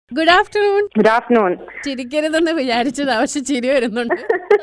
Good afternoon good afternoon ചിരിക്കരുതെന്ന് വിചാരിച്ചതാ പക്ഷെ ചിരി വരുന്നുണ്ട്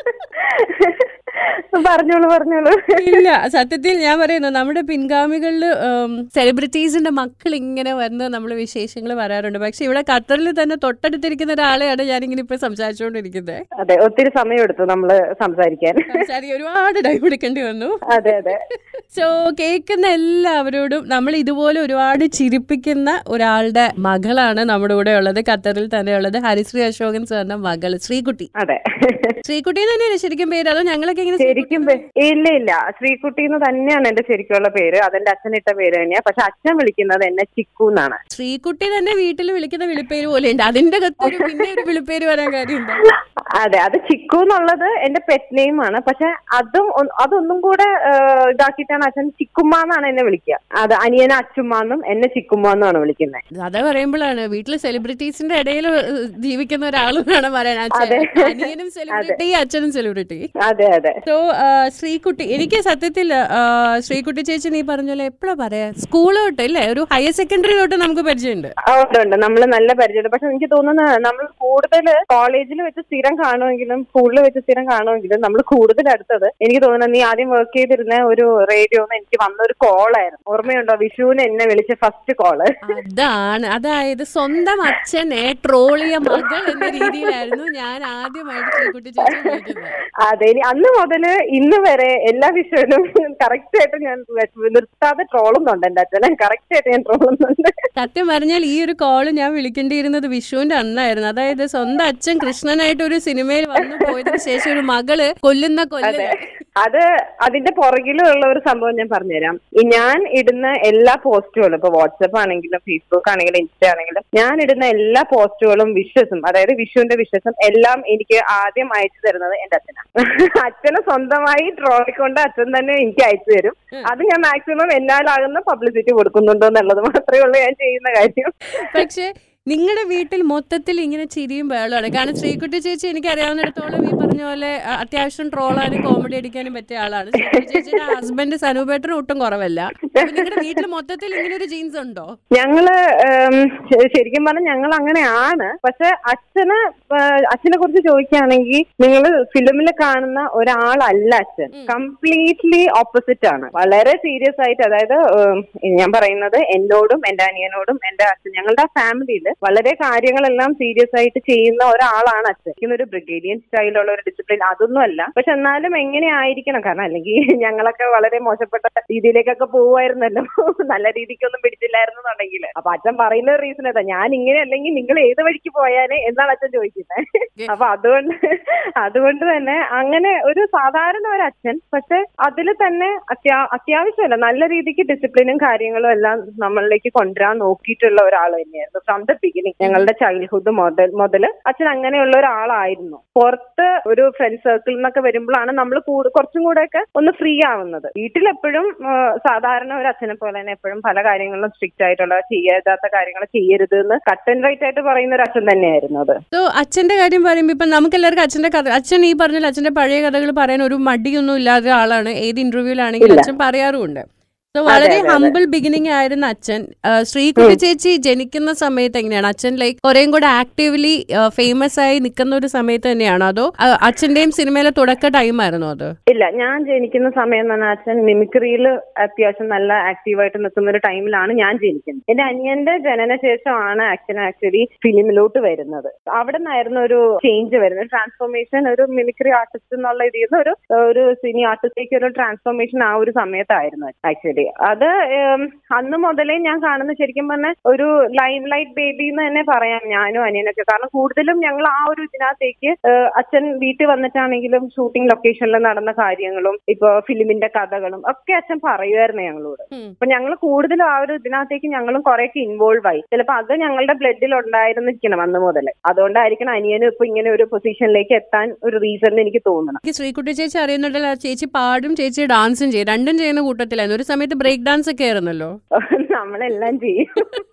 പറഞ്ഞോളൂ പറഞ്ഞോളൂ ഇല്ല സത്യത്തിൽ ഞാൻ പറയുന്നു നമ്മുടെ പിൻഗാമികളിൽ സെലിബ്രിറ്റീസിന്റെ മക്കൾ ഇങ്ങനെ വന്ന് നമ്മൾ വിശേഷങ്ങൾ പറയാറുണ്ട് പക്ഷെ ഇവിടെ ഖത്തറിൽ തന്നെ തൊട്ടടുത്തിരിക്കുന്ന ഒരാളെയാണ് ഞാനിങ്ങനെ ഇപ്പൊ സംസാരിച്ചുകൊണ്ടിരിക്കുന്നത് അതെ ഒത്തിരി സമയം എടുത്തു നമ്മള് സംസാരിക്കാൻ സംസാരിക്കാൻ ഒരുപാട് ടൈം എടുക്കേണ്ടി വന്നു അതെ അതെ സോ കേൾക്കുന്ന എല്ലാവരോടും നമ്മൾ ഇതുപോലെ ഒരുപാട് ചിരിപ്പിക്കുന്ന ഒരാളുടെ മകളാണ് നമ്മുടെ കൂടെ ഉള്ളത് ഖത്തറിൽ തന്നെ ഉള്ളത് ഹരിശ്രീ അശോകൻ സാറിന്റെ മകൾ ശ്രീകുട്ടി അതെ ശ്രീകുട്ടി തന്നെയല്ലേ ശരിക്കും പേര് അതോ ഞങ്ങളൊക്കെ ഇങ്ങനെ ശരിക്കും പേ- ഇല്ല ഇല്ല ശ്രീകുട്ടി എന്ന് തന്നെയാണ് എന്റെ ശരിക്കുള്ള പേര് അതെന്റെ അച്ഛനിട്ട പേര് തന്നെയാ പക്ഷെ അച്ഛൻ വിളിക്കുന്നത് എന്നെ ചിക്കു എന്നാണ് ശ്രീകുട്ടി തന്നെ വീട്ടിൽ വിളിക്കുന്ന വിളിപ്പേര് പോലെ ഉണ്ട് അതിന്റെ കത്തൊരു പിന്നെ ഒരു വിളിപ്പേര് വരാൻ കാര്യമുണ്ട് അതെ അത് ചിക്കു എന്നുള്ളത് എന്റെ പെറ്റ് നെയിം ആണ് പക്ഷെ അതും ഒ- അതൊന്നും കൂടെ ആ, ഇതാക്കിയിട്ടാണ് അച്ഛൻ ചിക്കുമ്മ എന്നാണ് എന്നെ വിളിക്കുക അത് അനിയനെ അച്ചുമ്മ എന്നും എന്നെ ചിക്കുമ്മ എന്നുമാണ് വിളിക്കുന്നത് അതാ പറയുമ്പോഴാണ് വീട്ടിൽ സെലിബ്രിറ്റീസിന്റെ ഇടയിൽ ജീവിക്കുന്ന ഒരാളും വേണം പറയാൻ അച്ഛൻ അനിയനും സെലിബ്രിറ്റി അച്ഛനും സെലിബ്രിറ്റി അതെ അതെ സോ ശ്രീകുട്ടി എനിക്ക് സത്യത്തിൽ ആ, ശ്രീകുട്ടി ചേച്ചി നീ പറഞ്ഞ പോലെ എപ്പോഴാ പറയാ സ്കൂൾ തൊട്ട് ഇല്ലേ ഒരു ഹയർ സെക്കൻഡറി തൊട്ട് നമുക്ക് പരിചയമുണ്ട് ആ, ഉണ്ട് ഉണ്ട് നമ്മൾ നല്ല പരിചയം പക്ഷെ എനിക്ക് തോന്നുന്നത് നമ്മൾ കൂടുതൽ കോളേജിൽ വെച്ച് സ്ഥിരം കാണുമെങ്കിലും സ്കൂളിൽ വെച്ച് സ്ഥിരം കാണുമെങ്കിലും നമ്മൾ കൂടുതൽ അടുത്തത് എനിക്ക് തോന്നുന്നത് നീ ആദ്യം വർക്ക് ചെയ്തിരുന്ന ഒരു റേഡിയോ എനിക്ക് വന്ന ഒരു കോളായിരുന്നു ഓർമ്മയുണ്ടോ വിഷുവിന് എന്നെ വിളിച്ച ഫസ്റ്റ് കോള് അതാണ് അതായത് സ്വന്തം അച്ഛനെ ട്രോളിയ മകൾ എന്ന രീതിയിലായിരുന്നു ഞാൻ ആദ്യമായിട്ട് ശ്രീകുട്ടി ചേച്ചി വിളിക്കുന്നത് അതെ ഇനി അന്ന് മുതല് ഇന്ന് വരെ എല്ലാ വിഷുവിനും കറക്റ്റ് ആയിട്ട് ഞാൻ വെ- നിർത്താതെ ട്രോളുന്നുണ്ട് എന്റെ അച്ഛനെ കറക്റ്റ് ആയിട്ട് ഞാൻ ട്രോളുന്നുണ്ട് സത്യം പറഞ്ഞാൽ ഈ ഒരു കോള് ഞാൻ വിളിക്കേണ്ടിയിരുന്നത് വിഷുവിന്റെ അന്നായിരുന്നു അതായത് സ്വന്തം അച്ഛൻ കൃഷ്ണനായിട്ട് ഒരു സിനിമയിൽ വന്നു പോയതിനു ശേഷം ഒരു മകള് കൊല്ലുന്ന കൊല്ലുക അത് അതിന്റെ പുറകിലുള്ള ഒരു സംഭവം ഞാൻ പറഞ്ഞുതരാം ഈ ഞാൻ ഇടുന്ന എല്ലാ പോസ്റ്റുകളും ഇപ്പൊ വാട്സപ്പ് ആണെങ്കിലും ഫേസ്ബുക്ക് ആണെങ്കിലും ഇൻസ്റ്റ ആണെങ്കിലും ഞാൻ ഇടുന്ന എല്ലാ പോസ്റ്റുകളും വിഷസും അതായത് വിഷുവിന്റെ വിഷസും എല്ലാം എനിക്ക് ആദ്യം അയച്ചു തരുന്നത് എന്റെ അച്ഛനാണ് അച്ഛനെ സ്വന്തമായി ട്രോളിക്കൊണ്ട് അച്ഛൻ തന്നെ എനിക്ക് അയച്ചു തരും അത് ഞാൻ മാക്സിമം എന്നാലാകുന്ന പബ്ലിസിറ്റി കൊടുക്കുന്നുണ്ടോ എന്നുള്ളത് മാത്രമേ ഉള്ളൂ ഞാൻ ചെയ്യുന്ന കാര്യം പക്ഷെ നിങ്ങളുടെ വീട്ടിൽ മൊത്തത്തിൽ ഇങ്ങനെ ചിരിയും ബഹളമാണ് കാരണം ശ്രീകുട്ടി ചേച്ചി എനിക്ക് അറിയാവുന്നിടത്തോളം ഈ പറഞ്ഞ പോലെ അ, അത്യാവശ്യം ട്രോളാനും കോമഡി അടിക്കാനും പറ്റിയ ആളാണ് ശ്രീകുട്ടി ചേച്ചിയുടെ ഹസ്ബൻഡ് സനുപേട്ടനും ഒട്ടും കുറവല്ല അപ്പൊ നിങ്ങളുടെ വീട്ടിൽ മൊത്തത്തിൽ ഇങ്ങനെ ഒരു ജീൻസ് ഉണ്ടോ ഞങ്ങള് ഉം, ശ- ശരിക്കും പറഞ്ഞാൽ ഞങ്ങൾ അങ്ങനെയാണ് പക്ഷെ അച്ഛന് ആ, അച്ഛനെ കുറിച്ച് ചോദിക്കുകയാണെങ്കിൽ നിങ്ങൾ ഫിലിമിൽ കാണുന്ന ഒരാളല്ല അച്ഛൻ കംപ്ലീറ്റ്ലി ഓപ്പോസിറ്റ് ആണ് വളരെ സീരിയസ് ആയിട്ട് അതായത് ഉം, ഞാൻ പറയുന്നത് എന്നോടും എന്റെ അനിയനോടും എന്റെ അച്ഛൻ ഞങ്ങളുടെ ഫാമിലിയിൽ വളരെ കാര്യങ്ങളെല്ലാം സീരിയസ് ആയിട്ട് ചെയ്യുന്ന ഒരാളാണ് അച്ഛൻ ഇങ്ങനെ ഒരു ബ്രിഗേഡിയൻ സ്റ്റൈലുള്ള ഒരു ഡിസിപ്ലിൻ അതൊന്നും അല്ല പക്ഷെ എന്നാലും എങ്ങനെ ആയിരിക്കണം കാരണം അല്ലെങ്കിൽ ഞങ്ങളൊക്കെ വളരെ മോശപ്പെട്ട രീതിയിലേക്കൊക്കെ പോവായിരുന്നല്ലോ നല്ല രീതിക്കൊന്നും പിടിച്ചില്ലായിരുന്നു എന്നുണ്ടെങ്കിൽ അപ്പൊ അച്ഛൻ പറയുന്ന റീസൺ ഏതാ ഞാൻ ഇങ്ങനെ അല്ലെങ്കിൽ നിങ്ങൾ ഏത് വഴിക്ക് പോയാലേ എന്നാണ് അച്ഛൻ ചോദിക്കുന്നത് അപ്പൊ അതുകൊണ്ട് അതുകൊണ്ട് തന്നെ അങ്ങനെ ഒരു സാധാരണ ഒരു അച്ഛൻ പക്ഷെ അതിൽ തന്നെ അത്യാ അത്യാവശ്യമല്ല നല്ല രീതിക്ക് ഡിസിപ്ലിനും കാര്യങ്ങളും എല്ലാം നമ്മളിലേക്ക് കൊണ്ടുവരാൻ നോക്കിയിട്ടുള്ള ഒരാൾ തന്നെയായിരുന്നു ഫ്രം ദ ബിഗിനിങ് ഞങ്ങളുടെ ചൈൽഡ്ഹുഡ് മുതൽ മുതൽ അച്ഛൻ അങ്ങനെയുള്ള ഒരാളായിരുന്നു പുറത്ത് ഒരു ഫ്രണ്ട് സർക്കിൾ എന്നൊക്കെ വരുമ്പോഴാണ് നമ്മൾ കുറച്ചും കൂടെ ഒക്കെ ഒന്ന് ഫ്രീ ആവുന്നത് വീട്ടിലെപ്പോഴും ആ, സാധാരണ ഒരു അച്ഛനെ പോലെ തന്നെ എപ്പോഴും പല കാര്യങ്ങളിലും സ്ട്രിക്റ്റ് ആയിട്ടുള്ള ചെയ്യാത്ത കാര്യങ്ങൾ ചെയ്യരുത് എന്ന് കട്ട് ആൻഡ് റൈറ്റ് ആയിട്ട് പറയുന്ന ഒരു അച്ഛൻ തന്നെയായിരുന്നു അത് സോ അച്ഛന്റെ കാര്യം പറയുമ്പോൾ ഇപ്പൊ നമുക്ക് എല്ലാവർക്കും അച്ഛന്റെ കഥ അച്ഛൻ ഈ പറഞ്ഞ അച്ഛന്റെ പഴയ കഥകൾ പറയാൻ ഒരു മടിയൊന്നും ഇല്ലാത്ത ആളാണ് ഏത് ഇന്റർവ്യൂലാണെങ്കിലും അച്ഛൻ പറയാറുമുണ്ട് സോ വളരെ ഹമ്പിൾ ബിഗിനിങ് ആയിരുന്ന അച്ഛൻ ആ, ശ്രീകുട്ടി ചേച്ചി ജനിക്കുന്ന സമയത്ത് എങ്ങനെയാണ് അച്ഛൻ ലൈക്ക് കുറേയും കൂടെ ആക്റ്റീവ്ലി ഫേമസ് ആയി നിൽക്കുന്ന ഒരു സമയത്ത് തന്നെയാണോ അതോ ആ, അച്ഛന്റെയും സിനിമയിലെ തുടക്ക ടൈം ആയിരുന്നോ അത് ഇല്ല ഞാൻ ജനിക്കുന്ന സമയം എന്ന് പറഞ്ഞാൽ അച്ഛൻ മിമിക്രിയിൽ അത്യാവശ്യം നല്ല ആക്റ്റീവായിട്ട് നിൽക്കുന്ന ഒരു ടൈമിലാണ് ഞാൻ ജനിക്കുന്നത് എന്റെ അനിയന്റെ ജനനശേഷമാണ് അച്ഛൻ ആക്ച്വലി ഫിലിമിലോട്ട് വരുന്നത് അവിടെ നിന്നായിരുന്നു ഒരു ചേഞ്ച് വരുന്നത് ട്രാൻസ്ഫോർമേഷൻ ഒരു മിമിക്രി ആർട്ടിസ്റ്റ് എന്നുള്ള ഇതിൽ നിന്ന് ഒരു ഒരു സിനി ആർട്ടിസ്റ്റിലേക്ക് ഒരു ട്രാൻസ്ഫോർമേഷൻ ആ ഒരു സമയത്തായിരുന്നു ആക്ച്വലി അത് ഉം, അന്ന് മുതലേ ഞാൻ കാണുന്ന ശരിക്കും പറഞ്ഞ ഒരു ലൈം ലൈറ്റ് ബേബി എന്ന് തന്നെ പറയാം ഞാനും അനിയനൊക്കെ കാരണം കൂടുതലും ഞങ്ങൾ ആ ഒരു ഇതിനകത്തേക്ക് ഏഹ്, അച്ഛൻ വീട്ടിൽ വന്നിട്ടാണെങ്കിലും ഷൂട്ടിംഗ് ലൊക്കേഷനിൽ നടന്ന കാര്യങ്ങളും ഇപ്പൊ ഫിലിമിന്റെ കഥകളും ഒക്കെ അച്ഛൻ പറയുമായിരുന്നു ഞങ്ങളോട് ഉം. അപ്പൊ ഞങ്ങൾ കൂടുതലും ആ ഒരു ഇതിനകത്തേക്ക് ഞങ്ങളും കുറെയൊക്കെ ഇൻവോൾവ് ആയി ചിലപ്പോ അത് ഞങ്ങളുടെ ബ്ലഡിൽ ഉണ്ടായിരുന്നിരിക്കണം അന്ന് മുതൽ അതുകൊണ്ടായിരിക്കണം അനിയനും ഇപ്പൊ ഇങ്ങനെ ഒരു പൊസിഷനിലേക്ക് എത്താൻ ഒരു റീസൺ എനിക്ക് തോന്നണം എനിക്ക് ശ്രീകുട്ടി ചേച്ചി അറിയുന്നുണ്ടല്ലോ ചേച്ചി പാടും ചേച്ചി ഡാൻസും ചെയ്യും രണ്ടും ചെയ്യുന്ന കൂട്ടത്തിലായിരുന്നു ഒരു സമയത്ത് ബ്രേക്ക് ഡാൻസ് ഒക്കെ ആയിരുന്നല്ലോ നമ്മളെല്ലാം ചെയ്യും